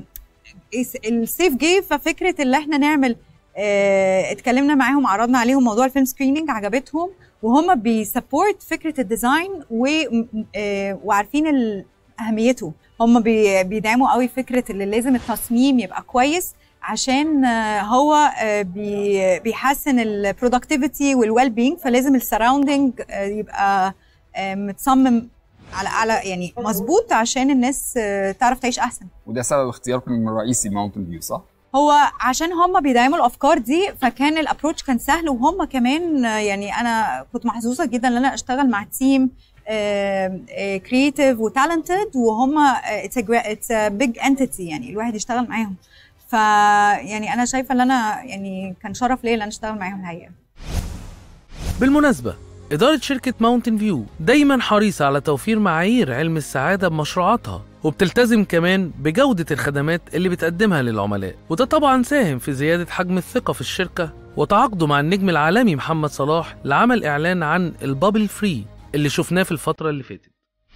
السيف جه ففكره اللي احنا نعمل آه، اتكلمنا معاهم عرضنا عليهم موضوع الفيلم سكريننج عجبتهم وهم بيسبورت فكره الديزاين و آه، وعارفين ال- اهميته هم بي- بيدعموا قوي فكره اللي لازم التصميم يبقى كويس عشان آه، هو آه، بي- بيحسن البرودكتيفيتي والويل بينج فلازم السراوندنج يبقى آه، متصمم على على يعني مظبوط عشان الناس آه، تعرف تعيش احسن وده سبب اختياركم الرئيسي لماونتن فيو صح هو عشان هم بيدعموا الافكار دي فكان الابروتش كان سهل وهم كمان آه، يعني انا كنت محظوظه جدا ان انا اشتغل مع تيم كرييتيف وتالنتد وهم اتس بيج انتيتي يعني الواحد يشتغل معاهم ف يعني انا شايفه ان انا يعني كان شرف ليا ان انا اشتغل معاهم الحقيقه بالمناسبة إدارة شركة ماونتن فيو دايما حريصة على توفير معايير علم السعادة بمشروعاتها وبتلتزم كمان بجودة الخدمات اللي بتقدمها للعملاء وده طبعا ساهم في زيادة حجم الثقة في الشركة وتعاقده مع النجم العالمي محمد صلاح لعمل إعلان عن البابل فري اللي شفناه في الفترة اللي فاتت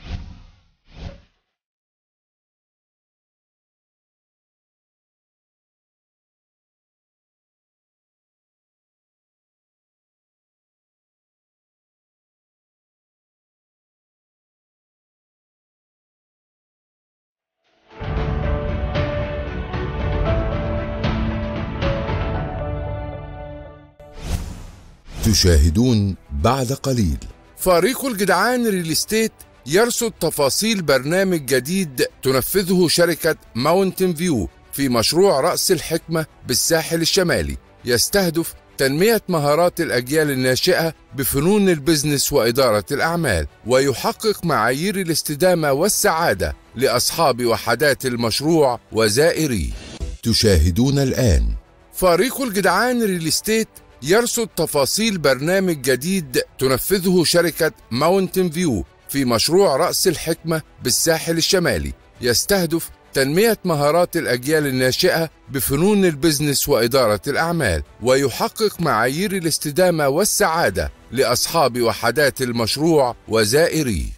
تشاهدون بعد قليل فريق الجدعان ريل استيت يرصد تفاصيل برنامج جديد تنفذه شركة ماونتن فيو في مشروع رأس الحكمة بالساحل الشمالي يستهدف تنمية مهارات الأجيال الناشئة بفنون البزنس وإدارة الأعمال ويحقق معايير الاستدامة والسعادة لأصحاب وحدات المشروع وزائريه تشاهدون الآن فريق الجدعان ريل استيت يرصد تفاصيل برنامج جديد تنفذه شركة ماونتن فيو في مشروع رأس الحكمة بالساحل الشمالي يستهدف تنمية مهارات الأجيال الناشئة بفنون البزنس وإدارة الأعمال ويحقق معايير الاستدامة والسعادة لأصحاب وحدات المشروع وزائريه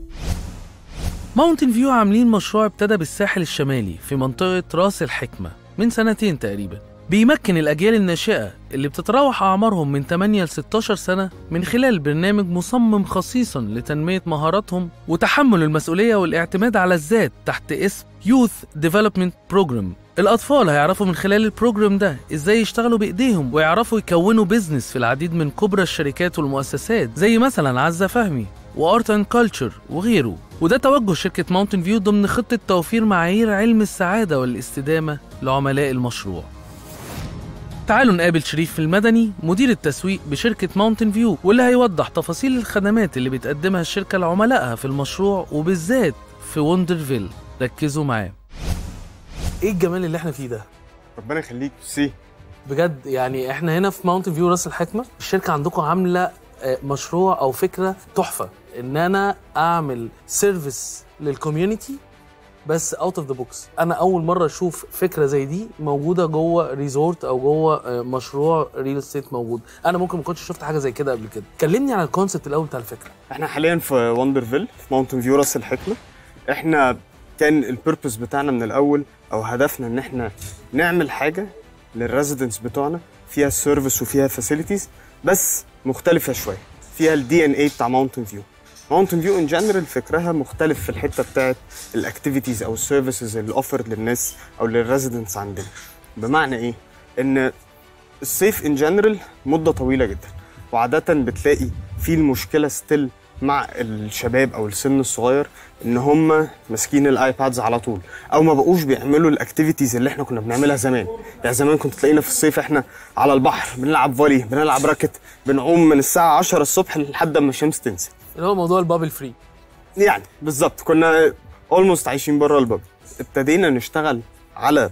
ماونتن فيو عاملين مشروع ابتدى بالساحل الشمالي في منطقة راس الحكمة من سنتين تقريبا بيمكن الأجيال الناشئة اللي بتتراوح أعمارهم من 8 ل 16 سنة من خلال برنامج مصمم خصيصا لتنمية مهاراتهم وتحمل المسؤولية والاعتماد على الذات تحت اسم Youth Development Program الأطفال هيعرفوا من خلال البروجرام ده إزاي يشتغلوا بإيديهم ويعرفوا يكونوا بيزنس في العديد من كبرى الشركات والمؤسسات زي مثلا عزة فهمي وارت اند كلتشر وغيره وده توجه شركة ماونتن فيو ضمن خطة توفير معايير علم السعادة والاستدامة لعملاء المشروع تعالوا نقابل شريف المدني مدير التسويق بشركة ماونتن فيو واللي هيوضح تفاصيل الخدمات اللي بتقدمها الشركة لعملائها في المشروع وبالذات في وندرفيل ركزوا معاه ايه الجمال اللي احنا فيه ده ربنا يخليك سي بجد يعني احنا هنا في ماونتن فيو راس الحكمه الشركه عندكم عامله آه، مشروع او فكره تحفه ان انا اعمل سيرفيس للكوميونتي بس اوت اوف ذا بوكس انا اول مره اشوف فكره زي دي موجوده جوه ريزورت او جوه آه، مشروع ريل استيت موجود انا ممكن ما كنتش شفت حاجه زي كده قبل كده كلمني عن الكونسيبت الاول بتاع الفكره احنا حاليا في وندرفيل في ماونتن فيو راس الحكمه احنا كان البيربز بتاعنا من الاول او هدفنا ان احنا نعمل حاجه للريزيدنتس بتوعنا فيها سيرفيس وفيها فاسيلتيز بس مختلفه شويه فيها الدي ان اي بتاع ماونتن فيو ماونتن فيو ان جنرال فكرها مختلف في الحته بتاعت الاكتيفيتيز او السيرفيسز اللي اوفرد للناس او للريزيدنتس عندنا بمعنى ايه ان الصيف ان جنرال مده طويله جدا وعاده بتلاقي في المشكله ستيل مع الشباب او السن الصغير ان هم ماسكين الايبادز على طول او ما بقوش بيعملوا الاكتيفيتيز اللي احنا كنا بنعملها زمان يعني زمان كنت تلاقينا في الصيف احنا على البحر بنلعب فولي بنلعب راكت بنعوم من الساعه 10 الصبح لحد ما الشمس تنزل اللي هو موضوع البابل فري يعني بالظبط كنا اولموست عايشين بره الباب ابتدينا نشتغل على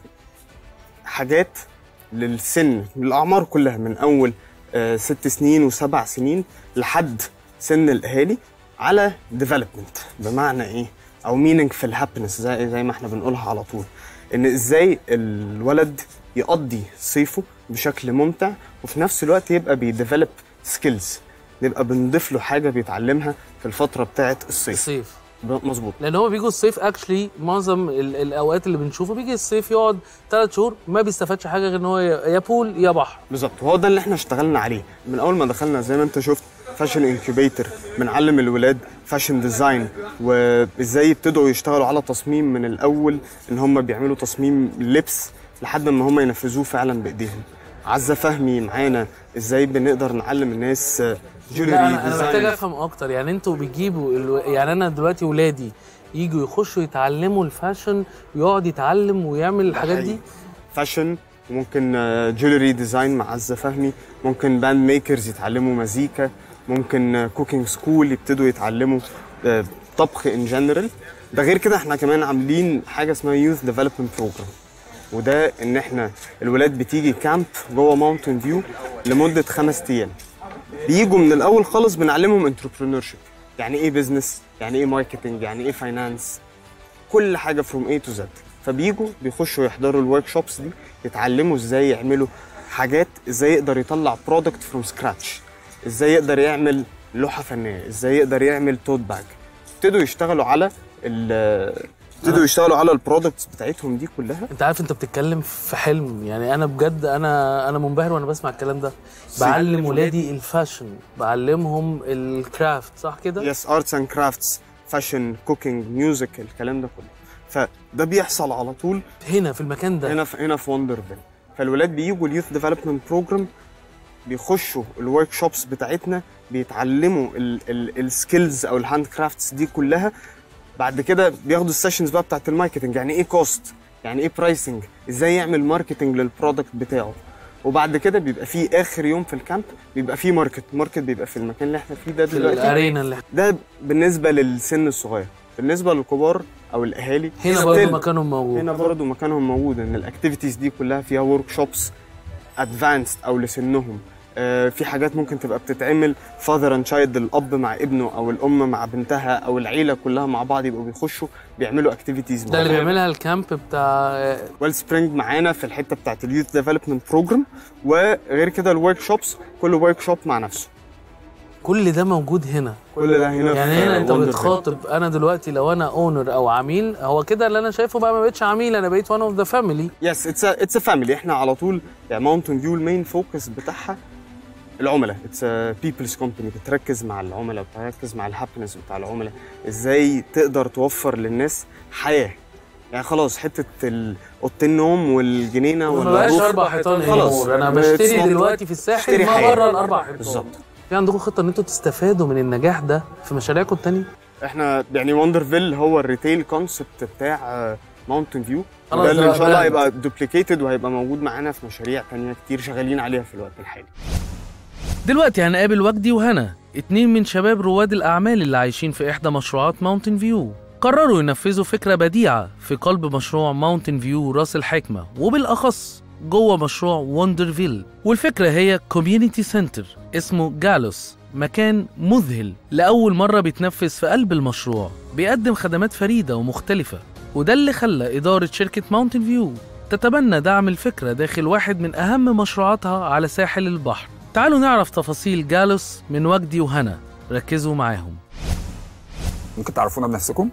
حاجات للسن الاعمار كلها من اول آه، ست سنين وسبع سنين لحد سن الاهالي على ديفلوبمنت بمعنى ايه او meaningful happiness زي زي ما احنا بنقولها على طول ان ازاي الولد يقضي صيفه بشكل ممتع وفي نفس الوقت يبقى بيديفلوب سكيلز نبقى بنضيف له حاجه بيتعلمها في الفتره بتاعه الصيف الصيف ب- مظبوط لان هو بيجوا الصيف اكشلي معظم ال- الاوقات اللي بنشوفه بيجي الصيف يقعد ثلاث شهور ما بيستفادش حاجه غير ان هو يا يا بول يا بحر بالظبط وهو ده اللي احنا اشتغلنا عليه من اول ما دخلنا زي ما انت شفت فاشن انكيوبيتر بنعلم الولاد فاشن ديزاين وازاي يبتدوا يشتغلوا على تصميم من الاول ان هم بيعملوا تصميم لبس لحد ما هم ينفذوه فعلا بايديهم عزه فهمي معانا ازاي بنقدر نعلم الناس جولري لا انا انا محتاج ديزاين افهم اكتر يعني انتوا بتجيبوا الو... يعني انا دلوقتي ولادي يجوا يخشوا يتعلموا الفاشن ويقعد يتعلم ويعمل الحاجات دي فاشن ممكن جولري ديزاين مع عزه فهمي ممكن باند ميكرز يتعلموا مزيكا ممكن كوكينج سكول يبتدوا يتعلموا آه، طبخ ان جنرال ده غير كده احنا كمان عاملين حاجه اسمها يوث ديفلوبمنت بروجرام وده ان احنا الولاد بتيجي كامب جوه ماونتن فيو لمده خمس ايام بيجوا من الاول خالص بنعلمهم انتربرينور يعني ايه بزنس يعني ايه ماركتنج يعني ايه فاينانس كل حاجه فروم اي تو زد فبيجوا بيخشوا يحضروا الورك شوبس دي يتعلموا ازاي يعملوا حاجات ازاي يقدر يطلع برودكت فروم سكراتش ازاي يقدر يعمل لوحه فنيه ازاي يقدر يعمل توت باج ابتدوا يشتغلوا على ال ابتدوا يشتغلوا على البرودكتس بتاعتهم دي كلها انت عارف انت بتتكلم في حلم يعني انا بجد انا انا منبهر وانا بسمع الكلام ده بعلم ولادي الفاشن بعلمهم الكرافت صح كده يس ارتس اند كرافتس فاشن كوكينج ميوزك الكلام ده كله فده بيحصل على طول هنا في المكان ده هنا في هنا في وندرفيل فالولاد بيجوا اليوث ديفلوبمنت بروجرام بيخشوا الورك شوبس بتاعتنا بيتعلموا السكيلز او الهاند كرافتس دي كلها بعد كده بياخدوا السيشنز بقى بتاعت الماركتنج يعني ايه كوست يعني ايه برايسنج ازاي يعمل ماركتنج للبرودكت بتاعه وبعد كده بيبقى في اخر يوم في الكامب بيبقى في ماركت ماركت بيبقى في المكان اللي احنا فيه ده في دلوقتي الارينا اللي ده بالنسبه للسن الصغير بالنسبه للكبار او الاهالي هنا still برضه مكانهم موجود هنا برضو مكانهم موجود ان الاكتيفيتيز دي كلها فيها ورك شوبس ادفانسد او لسنهم آه، في حاجات ممكن تبقى بتتعمل فاذر اند تشايلد الاب مع ابنه او الام مع بنتها او العيله كلها مع بعض يبقوا بيخشوا بيعملوا اكتيفيتيز ده اللي بيعملها الكامب بتاع ويل سبرينج معانا في الحته بتاعت اليوث ديفلوبمنت بروجرام وغير كده الورك شوبس كل ورك شوب مع نفسه كل ده موجود هنا كل ده هنا يعني في هنا انت Wonderville. بتخاطب انا دلوقتي لو انا اونر او عميل هو كده اللي انا شايفه بقى ما بقتش عميل انا بقيت وان اوف ذا فاميلي يس اتس اتس فاميلي احنا على طول يعني ماونتن فيو المين فوكس بتاعها العملاء اتس بيبلز كومباني بتركز مع العملاء بتركز مع الهابينس بتاع العملاء ازاي تقدر توفر للناس حياه يعني خلاص حته ال- اوضتين النوم والجنينه ما بقاش والغرف اربع حيطان خلاص. خلاص انا It's بشتري not- دلوقتي في الساحل اشتري ما حياة. بره الاربع حيطان بالظبط في عندكم خطه ان انتوا تستفادوا من النجاح ده في مشاريعكم التانية احنا يعني وندرفيل هو الريتيل كونسبت بتاع ماونتن فيو خلاص وده اللي بقى ان شاء الله براند. هيبقى دوبليكيتد وهيبقى موجود معانا في مشاريع تانية كتير شغالين عليها في الوقت الحالي دلوقتي هنقابل وجدي وهنا اتنين من شباب رواد الأعمال اللي عايشين في إحدى مشروعات ماونتن فيو قرروا ينفذوا فكرة بديعة في قلب مشروع ماونتن فيو راس الحكمة وبالأخص جوه مشروع وندرفيل والفكرة هي كوميونيتي سنتر اسمه جالوس مكان مذهل لأول مرة بيتنفذ في قلب المشروع بيقدم خدمات فريدة ومختلفة وده اللي خلى إدارة شركة ماونتن فيو تتبنى دعم الفكرة داخل واحد من أهم مشروعاتها على ساحل البحر تعالوا نعرف تفاصيل جالوس من وجدي وهنا ركزوا معاهم ممكن تعرفونا بنفسكم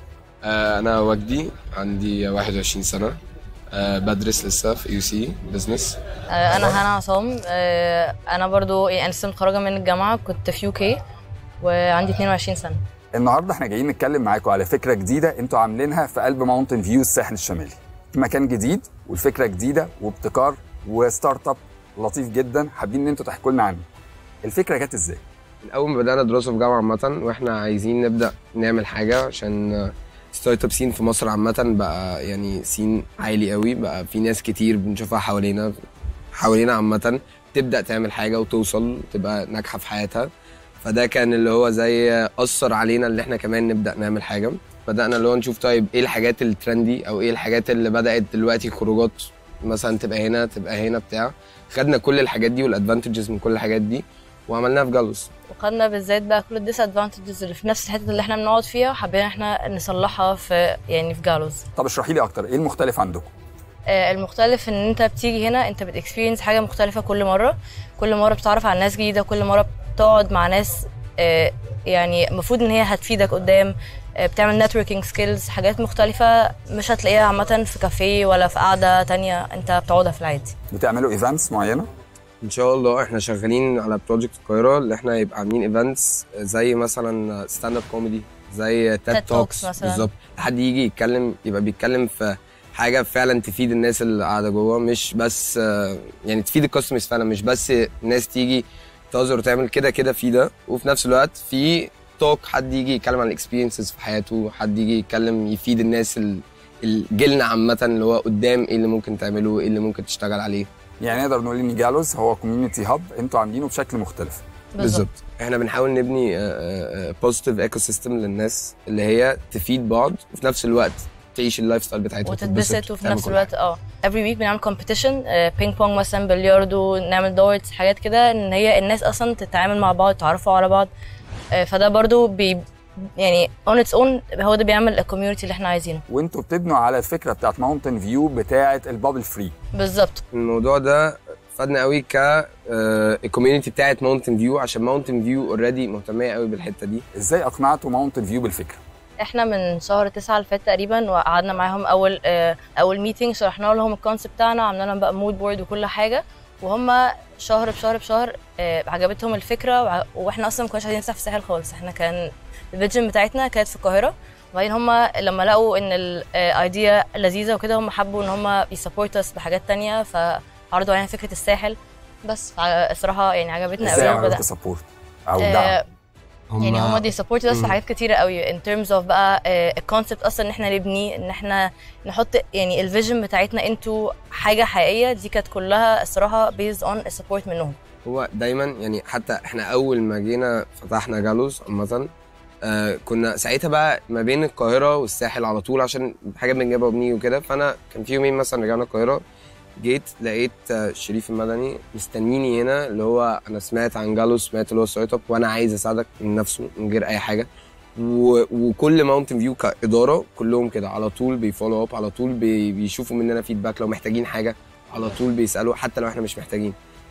آه، أنا وجدي عندي 21 سنة آه، بدرس لسه في يو سي بزنس آه، انا هنا عصام آه، انا برضو يعني لسه متخرجه من الجامعه كنت في يو كي وعندي 22 سنه النهارده احنا جايين نتكلم معاكم على فكره جديده انتوا عاملينها في قلب ماونتن فيو الساحل الشمالي مكان جديد والفكره جديده وابتكار وستارت اب لطيف جدا حابين ان انتوا تحكوا لنا عنه الفكره جت ازاي من أول ما بدأنا دراسة في جامعة عامة وإحنا عايزين نبدأ نعمل حاجة عشان ستارت اب سين في مصر عامة بقى يعني سين عالي قوي بقى في ناس كتير بنشوفها حوالينا حوالينا عامة تبدأ تعمل حاجة وتوصل تبقى ناجحة في حياتها فده كان اللي هو زي أثر علينا اللي إحنا كمان نبدأ نعمل حاجة بدأنا اللي هو نشوف طيب إيه الحاجات الترندي أو إيه الحاجات اللي بدأت دلوقتي خروجات مثلا تبقى هنا تبقى هنا بتاع خدنا كل الحاجات دي والادفانتجز من كل الحاجات دي وعملناها في جالوس وخدنا بالذات بقى كل الديس ادفانتجز اللي في نفس الحته اللي احنا بنقعد فيها حابين احنا نصلحها في يعني في جالوز طب اشرحي لي اكتر ايه المختلف عندكم آه، المختلف ان انت بتيجي هنا انت بتكسبيرينس حاجه مختلفه كل مره كل مره بتتعرف على ناس جديده كل مره بتقعد مع ناس آه، يعني المفروض ان هي هتفيدك قدام آه، بتعمل نتوركينج سكيلز حاجات مختلفه مش هتلاقيها عامه في كافيه ولا في قعده تانية انت بتقعدها في العادي بتعملوا ايفنتس معينه ان شاء الله احنا شغالين على بروجكت القاهره اللي احنا يبقى عاملين ايفنتس زي مثلا ستاند اب كوميدي زي تيد TED Talks توكس مثلاً. بالظبط حد يجي يتكلم يبقى بيتكلم في حاجه فعلا تفيد الناس اللي قاعده جوه مش بس آه، يعني تفيد الكاستمرز فعلا مش بس ناس تيجي تهزر وتعمل كده كده في ده وفي نفس الوقت في توك حد يجي يتكلم عن الاكسبيرينسز في حياته حد يجي يتكلم يفيد الناس ال- الجيلنا عامه اللي هو قدام ايه اللي ممكن تعمله ايه اللي ممكن تشتغل عليه يعني نقدر نقول ان جالوس هو كوميونتي هاب انتوا عاملينه بشكل مختلف بالظبط احنا بنحاول نبني بوزيتيف ايكو سيستم للناس اللي هي تفيد بعض وفي نفس الوقت تعيش اللايف ستايل بتاعتها وتتبسط وفي تعمل نفس كل الوقت اه every week بنعمل competition بينج بونج مثلا بلياردو نعمل دورتس حاجات كده ان هي الناس اصلا تتعامل مع بعض يتعرفوا على بعض آه، فده برضو بي يعني on its own هو ده بيعمل الكوميونتي اللي احنا عايزينه وانتوا بتبنوا على الفكره بتاعت ماونتن فيو بتاعه البابل فري بالظبط الموضوع ده فادنا قوي ك الكوميونتي بتاعت ماونتن فيو عشان ماونتن فيو اوريدي مهتميه قوي بالحته دي ازاي اقنعتوا ماونتن فيو بالفكره احنا من شهر تسعة اللي فات تقريبا وقعدنا معاهم اول آه، اول ميتنج شرحنا لهم الكونسيبت بتاعنا عملنا لهم بقى مود بورد وكل حاجه وهم شهر بشهر بشهر آه، عجبتهم الفكره وع- واحنا اصلا ما كناش عايزين نفتح في الساحل خالص احنا كان الفيجن بتاعتنا كانت في القاهره وبعدين هم لما لقوا ان الايديا لذيذه وكده هم حبوا ان هم يسبورت اس بحاجات تانية فعرضوا علينا فكره الساحل بس ع- الصراحه يعني عجبتنا ازاي قوي عملتوا سبورت او آه، دعم يعني هما دي سبورت بس في مم. حاجات كتيره قوي ان terms اوف بقى الكونسبت اصلا ان احنا نبني ان احنا نحط يعني الفيجن بتاعتنا انتو حاجه حقيقيه دي كانت كلها الصراحه بيزد اون السبورت منهم هو دايما يعني حتى احنا اول ما جينا فتحنا جالوس عامه آه كنا ساعتها بقى ما بين القاهره والساحل على طول عشان حاجه بنجيبها وبنيجي وكده فانا كان في يومين مثلا رجعنا القاهره جيت لقيت آه، شريف المدني مستنيني هنا اللي هو انا سمعت عن جالوس سمعت اللي هو ستارت اب وانا عايز اساعدك من نفسه من غير اي حاجه و... وكل ماونتن فيو كاداره كلهم كده على طول بيفولو اب على طول بي... بيشوفوا مننا فيدباك لو محتاجين حاجه على طول بيسالوا حتى لو احنا مش محتاجين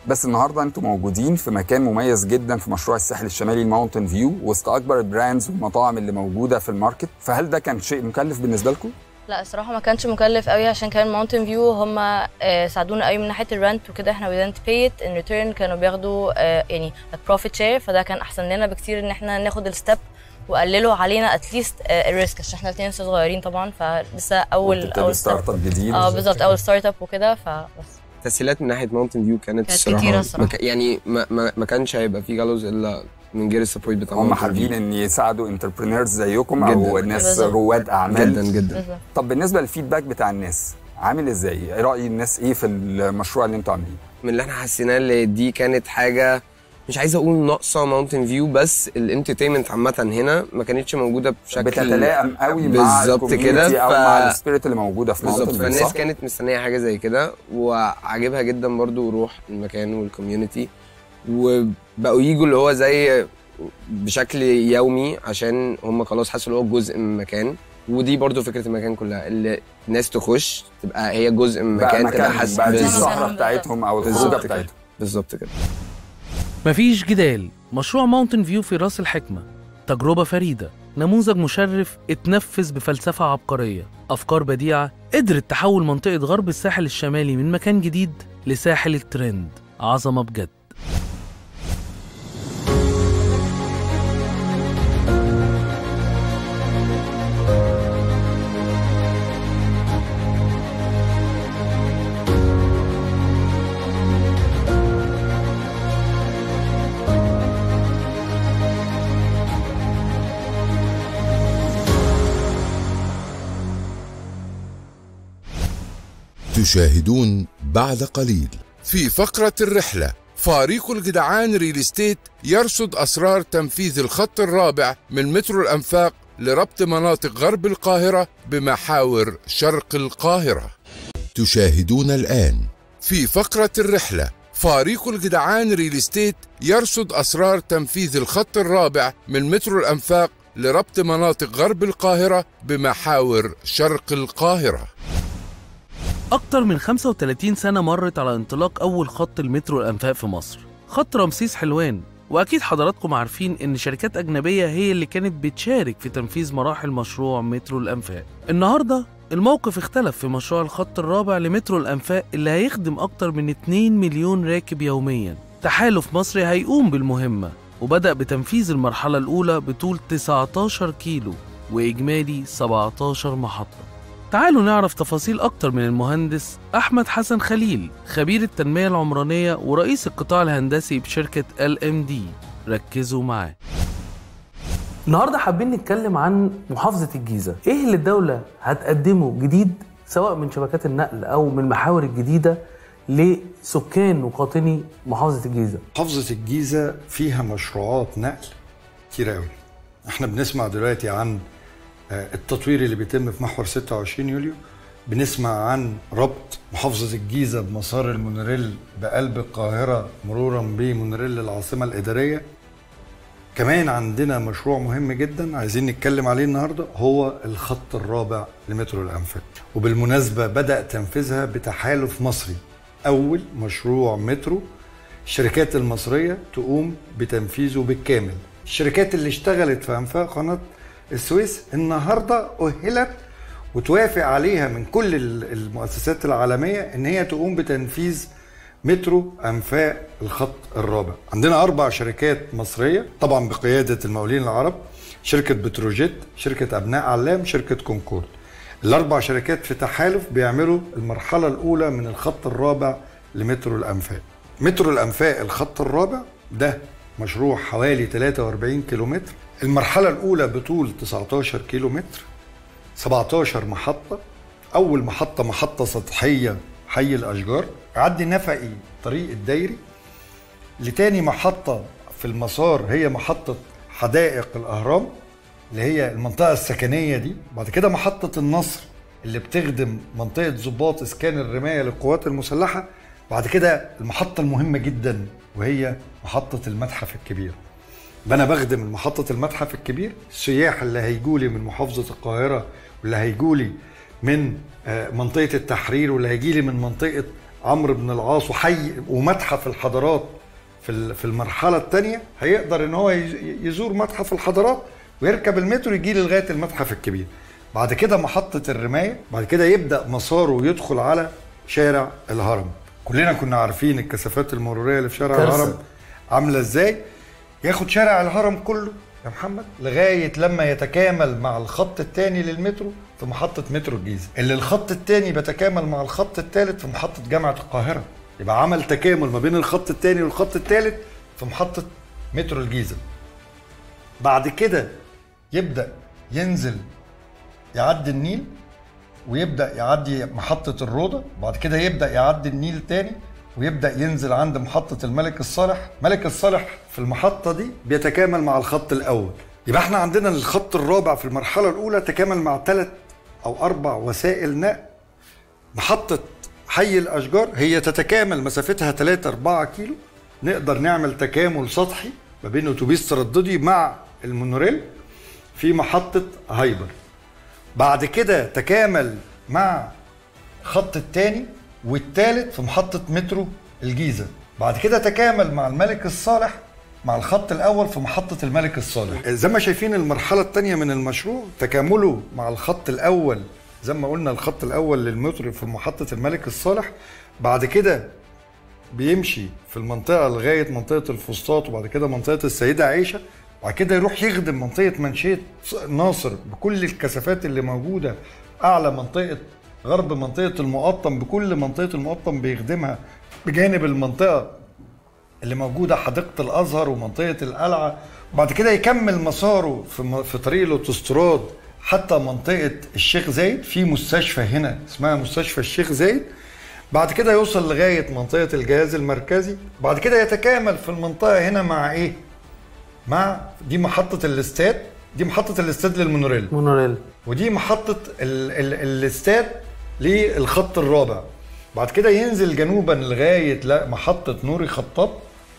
بس النهارده انتم موجودين في مكان مميز جدا في مشروع الساحل الشمالي الماونتن فيو وسط اكبر البراندز والمطاعم اللي موجوده في الماركت فهل ده كان شيء مكلف بالنسبه لكم لا الصراحه ما كانش مكلف قوي عشان كان ماونتن فيو هم ساعدونا قوي من ناحيه الرنت وكده احنا we didn't pay it in return كانوا بياخدوا آه، يعني profit share فده كان احسن لنا بكتير ان احنا ناخد الستep وقللوا علينا اتليست الريسك عشان احنا الاثنين لسه صغيرين طبعا فلسه اول بتبتدي اول ستارت اب جديد اه بالظبط اول ستارت اب وكده فبس التسهيلات من ناحيه ماونتن فيو كانت كانت الصراحه كتيرة الصراحة. ما ك- يعني ما, ما, ما كانش هيبقى في جالوز الا من غير السبورت بتاع هم Mountain حابين View. ان يساعدوا انتربرينورز زيكم او جداً. ناس بالظبط. رواد اعمال جدا جدا بالظبط طب بالنسبه للفيدباك بتاع الناس عامل ازاي راي الناس ايه في المشروع اللي انتوا عاملينه من اللي احنا حسيناه اللي دي كانت حاجه مش عايز اقول ناقصه ماونتن فيو بس الانترتينمنت عامه هنا ما كانتش موجوده بشكل بتتلائم قوي مع بالظبط الcommunity كده او ف- مع السبيريت اللي موجوده في بالظبط Mountain View، فالناس صح؟ كانت مستنيه حاجه زي كده وعاجبها جدا برضو روح المكان والكوميونتي وبقوا يجوا اللي هو زي بشكل يومي عشان هم خلاص حسوا اللي هو جزء من المكان ودي برضو فكره المكان كلها اللي الناس تخش تبقى هي جزء من بقى المكان تبقى مكان حاسه بقى دي بالظبط. السهره بتاعتهم او الخروجه بالظبط كده بتاعتهم بالظبط كده مفيش جدال مشروع ماونتن فيو في راس الحكمة تجربة فريدة نموذج مشرف اتنفذ بفلسفة عبقرية أفكار بديعة قدرت تحول منطقة غرب الساحل الشمالي من مكان جديد لساحل الترند عظمة بجد تشاهدون بعد قليل في فقرة الرحلة فريق الجدعان ريل استيت يرصد أسرار تنفيذ الخط الرابع من مترو الأنفاق لربط مناطق غرب القاهرة بمحاور شرق القاهرة تشاهدون الآن في فقرة الرحلة فريق الجدعان ريل استيت يرصد أسرار تنفيذ الخط الرابع من مترو الأنفاق لربط مناطق غرب القاهرة بمحاور شرق القاهرة أكتر من 35 سنة مرت على انطلاق أول خط المترو الأنفاق في مصر خط رمسيس حلوان وأكيد حضراتكم عارفين إن شركات أجنبية هي اللي كانت بتشارك في تنفيذ مراحل مشروع مترو الأنفاق النهاردة الموقف اختلف في مشروع الخط الرابع لمترو الأنفاق اللي هيخدم أكتر من 2 مليون راكب يوميا تحالف مصري هيقوم بالمهمة وبدأ بتنفيذ المرحلة الأولى بطول 19 كيلو وإجمالي 17 محطة تعالوا نعرف تفاصيل أكتر من المهندس أحمد حسن خليل خبير التنمية العمرانية ورئيس القطاع الهندسي بشركة LMD ركزوا معاه النهاردة حابين نتكلم عن محافظة الجيزة إيه اللي الدولة هتقدمه جديد سواء من شبكات النقل أو من المحاور الجديدة لسكان وقاطني محافظة الجيزة محافظة الجيزة فيها مشروعات نقل كتير قوي احنا بنسمع دلوقتي عن آه، التطوير اللي بيتم في محور 26 يوليو بنسمع عن ربط محافظة الجيزة بمسار المونوريل بقلب القاهرة مرورا بمونوريل العاصمة الإدارية كمان عندنا مشروع مهم جدا عايزين نتكلم عليه النهارده هو الخط الرابع لمترو الانفاق وبالمناسبه بدا تنفيذها بتحالف مصري اول مشروع مترو الشركات المصريه تقوم بتنفيذه بالكامل الشركات اللي اشتغلت في انفاق قناه السويس النهارده اهلت وتوافق عليها من كل ال- المؤسسات العالميه ان هي تقوم بتنفيذ مترو انفاق الخط الرابع عندنا اربع شركات مصريه طبعا بقياده المقاولين العرب شركه بتروجيت شركه ابناء علام شركه كونكور الاربع شركات في تحالف بيعملوا المرحله الاولى من الخط الرابع لمترو الانفاق مترو الانفاق الخط الرابع ده مشروع حوالي 43 كيلومتر المرحله الاولى بطول 19 كيلومتر 17 محطة أول محطة محطة سطحية حي الأشجار عدي نفقي طريق الدايري لتاني محطة في المسار هي محطة حدائق الأهرام اللي هي المنطقة السكنية دي بعد كده محطة النصر اللي بتخدم منطقة ضباط إسكان الرماية للقوات المسلحة بعد كده المحطة المهمة جدا وهي محطة المتحف الكبير انا بخدم محطة المتحف الكبير السياح اللي هيجولي من محافظة القاهرة واللي هيجولي من آه، منطقة التحرير واللي هيجيلي من منطقة عمرو بن العاص وحي ومتحف الحضارات في ال- في المرحله الثانيه هيقدر ان هو يز- يزور متحف الحضارات ويركب المترو يجي لغايه المتحف الكبير بعد كده محطه الرمايه بعد كده يبدا مساره ويدخل على شارع الهرم كلنا كنا عارفين الكثافات المروريه اللي في شارع كارثة. الهرم عامله ازاي ياخد شارع الهرم كله يا محمد لغايه لما يتكامل مع الخط الثاني للمترو في محطه مترو الجيزه اللي الخط الثاني بيتكامل مع الخط الثالث في محطه جامعه القاهره يبقى عمل تكامل ما بين الخط الثاني والخط الثالث في محطه مترو الجيزه بعد كده يبدا ينزل يعدي النيل ويبدا يعدي محطه الروضه بعد كده يبدا يعدي النيل تاني ويبدا ينزل عند محطه الملك الصالح ملك الصالح في المحطه دي بيتكامل مع الخط الاول يبقى احنا عندنا الخط الرابع في المرحله الاولى تكامل مع ثلاث او اربع وسائل نقل محطه حي الاشجار هي تتكامل مسافتها 3 4 كيلو نقدر نعمل تكامل سطحي ما بين اتوبيس ترددي مع المونوريل في محطه هايبر بعد كده تكامل مع الخط الثاني والثالث في محطة مترو الجيزة بعد كده تكامل مع الملك الصالح مع الخط الأول في محطة الملك الصالح زي ما شايفين المرحلة الثانية من المشروع تكامله مع الخط الأول زي ما قلنا الخط الأول للمترو في محطة الملك الصالح بعد كده بيمشي في المنطقة لغاية منطقة الفسطاط وبعد كده منطقة السيدة عائشة وبعد كده يروح يخدم منطقة منشية ناصر بكل الكثافات اللي موجودة أعلى منطقة غرب منطقة المقطم بكل منطقة المقطم بيخدمها بجانب المنطقة اللي موجودة حديقة الأزهر ومنطقة القلعة وبعد كده يكمل مساره في, م- في طريق الاوتوستراد حتى منطقة الشيخ زايد في مستشفى هنا اسمها مستشفى الشيخ زايد بعد كده يوصل لغاية منطقة الجهاز المركزي بعد كده يتكامل في المنطقة هنا مع ايه؟ مع دي محطة الاستاد دي محطة الاستاد للمونوريل مونوريل ودي محطة ال ال الاستاد للخط الرابع بعد كده ينزل جنوبا لغاية لا محطة نوري خطاب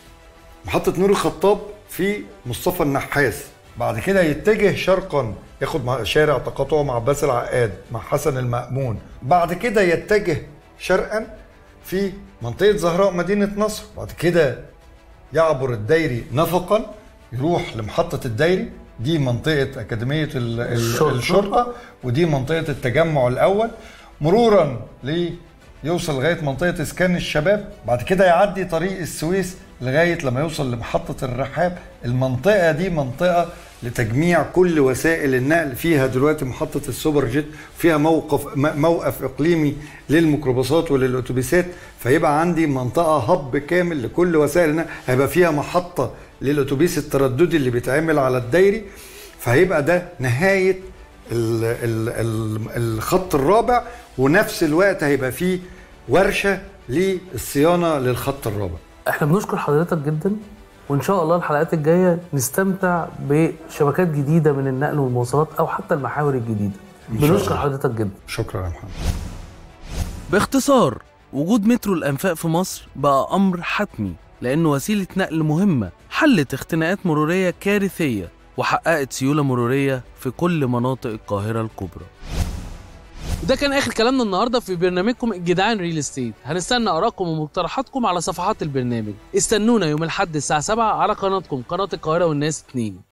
محطة نوري خطاب في مصطفى النحاس بعد كده يتجه شرقا ياخد مع- شارع تقاطعه مع عباس العقاد مع حسن المأمون بعد كده يتجه شرقا في منطقة زهراء مدينة نصر بعد كده يعبر الدايري نفقا يروح لمحطة الدايري دي منطقة أكاديمية ال- ال- الشرطة. الشرطة ودي منطقة التجمع الأول مرورا ل يوصل لغاية منطقة إسكان الشباب بعد كده يعدي طريق السويس لغاية لما يوصل لمحطة الرحاب المنطقة دي منطقة لتجميع كل وسائل النقل فيها دلوقتي محطة السوبر جيت فيها موقف م- موقف إقليمي للميكروباصات وللأتوبيسات فيبقى عندي منطقة هب كامل لكل وسائل النقل هيبقى فيها محطة للأتوبيس الترددي اللي بيتعمل على الدايري فهيبقى ده نهاية ال ال ال الخط الرابع ونفس الوقت هيبقى فيه ورشة للصيانة للخط الرابع احنا بنشكر حضرتك جدا وان شاء الله الحلقات الجايه نستمتع بشبكات جديده من النقل والمواصلات او حتى المحاور الجديده إن شاء بنشكر الله. حضرتك جدا شكرا يا محمد باختصار وجود مترو الأنفاق في مصر بقى أمر حتمي لأنه وسيلة نقل مهمة حلت اختناقات مرورية كارثية وحققت سيولة مرورية في كل مناطق القاهرة الكبرى ده كان آخر كلامنا النهاردة في برنامجكم الجدعان ريل استيت هنستنى آرائكم ومقترحاتكم على صفحات البرنامج استنونا يوم الأحد الساعة 7 على قناتكم قناة القاهرة والناس 2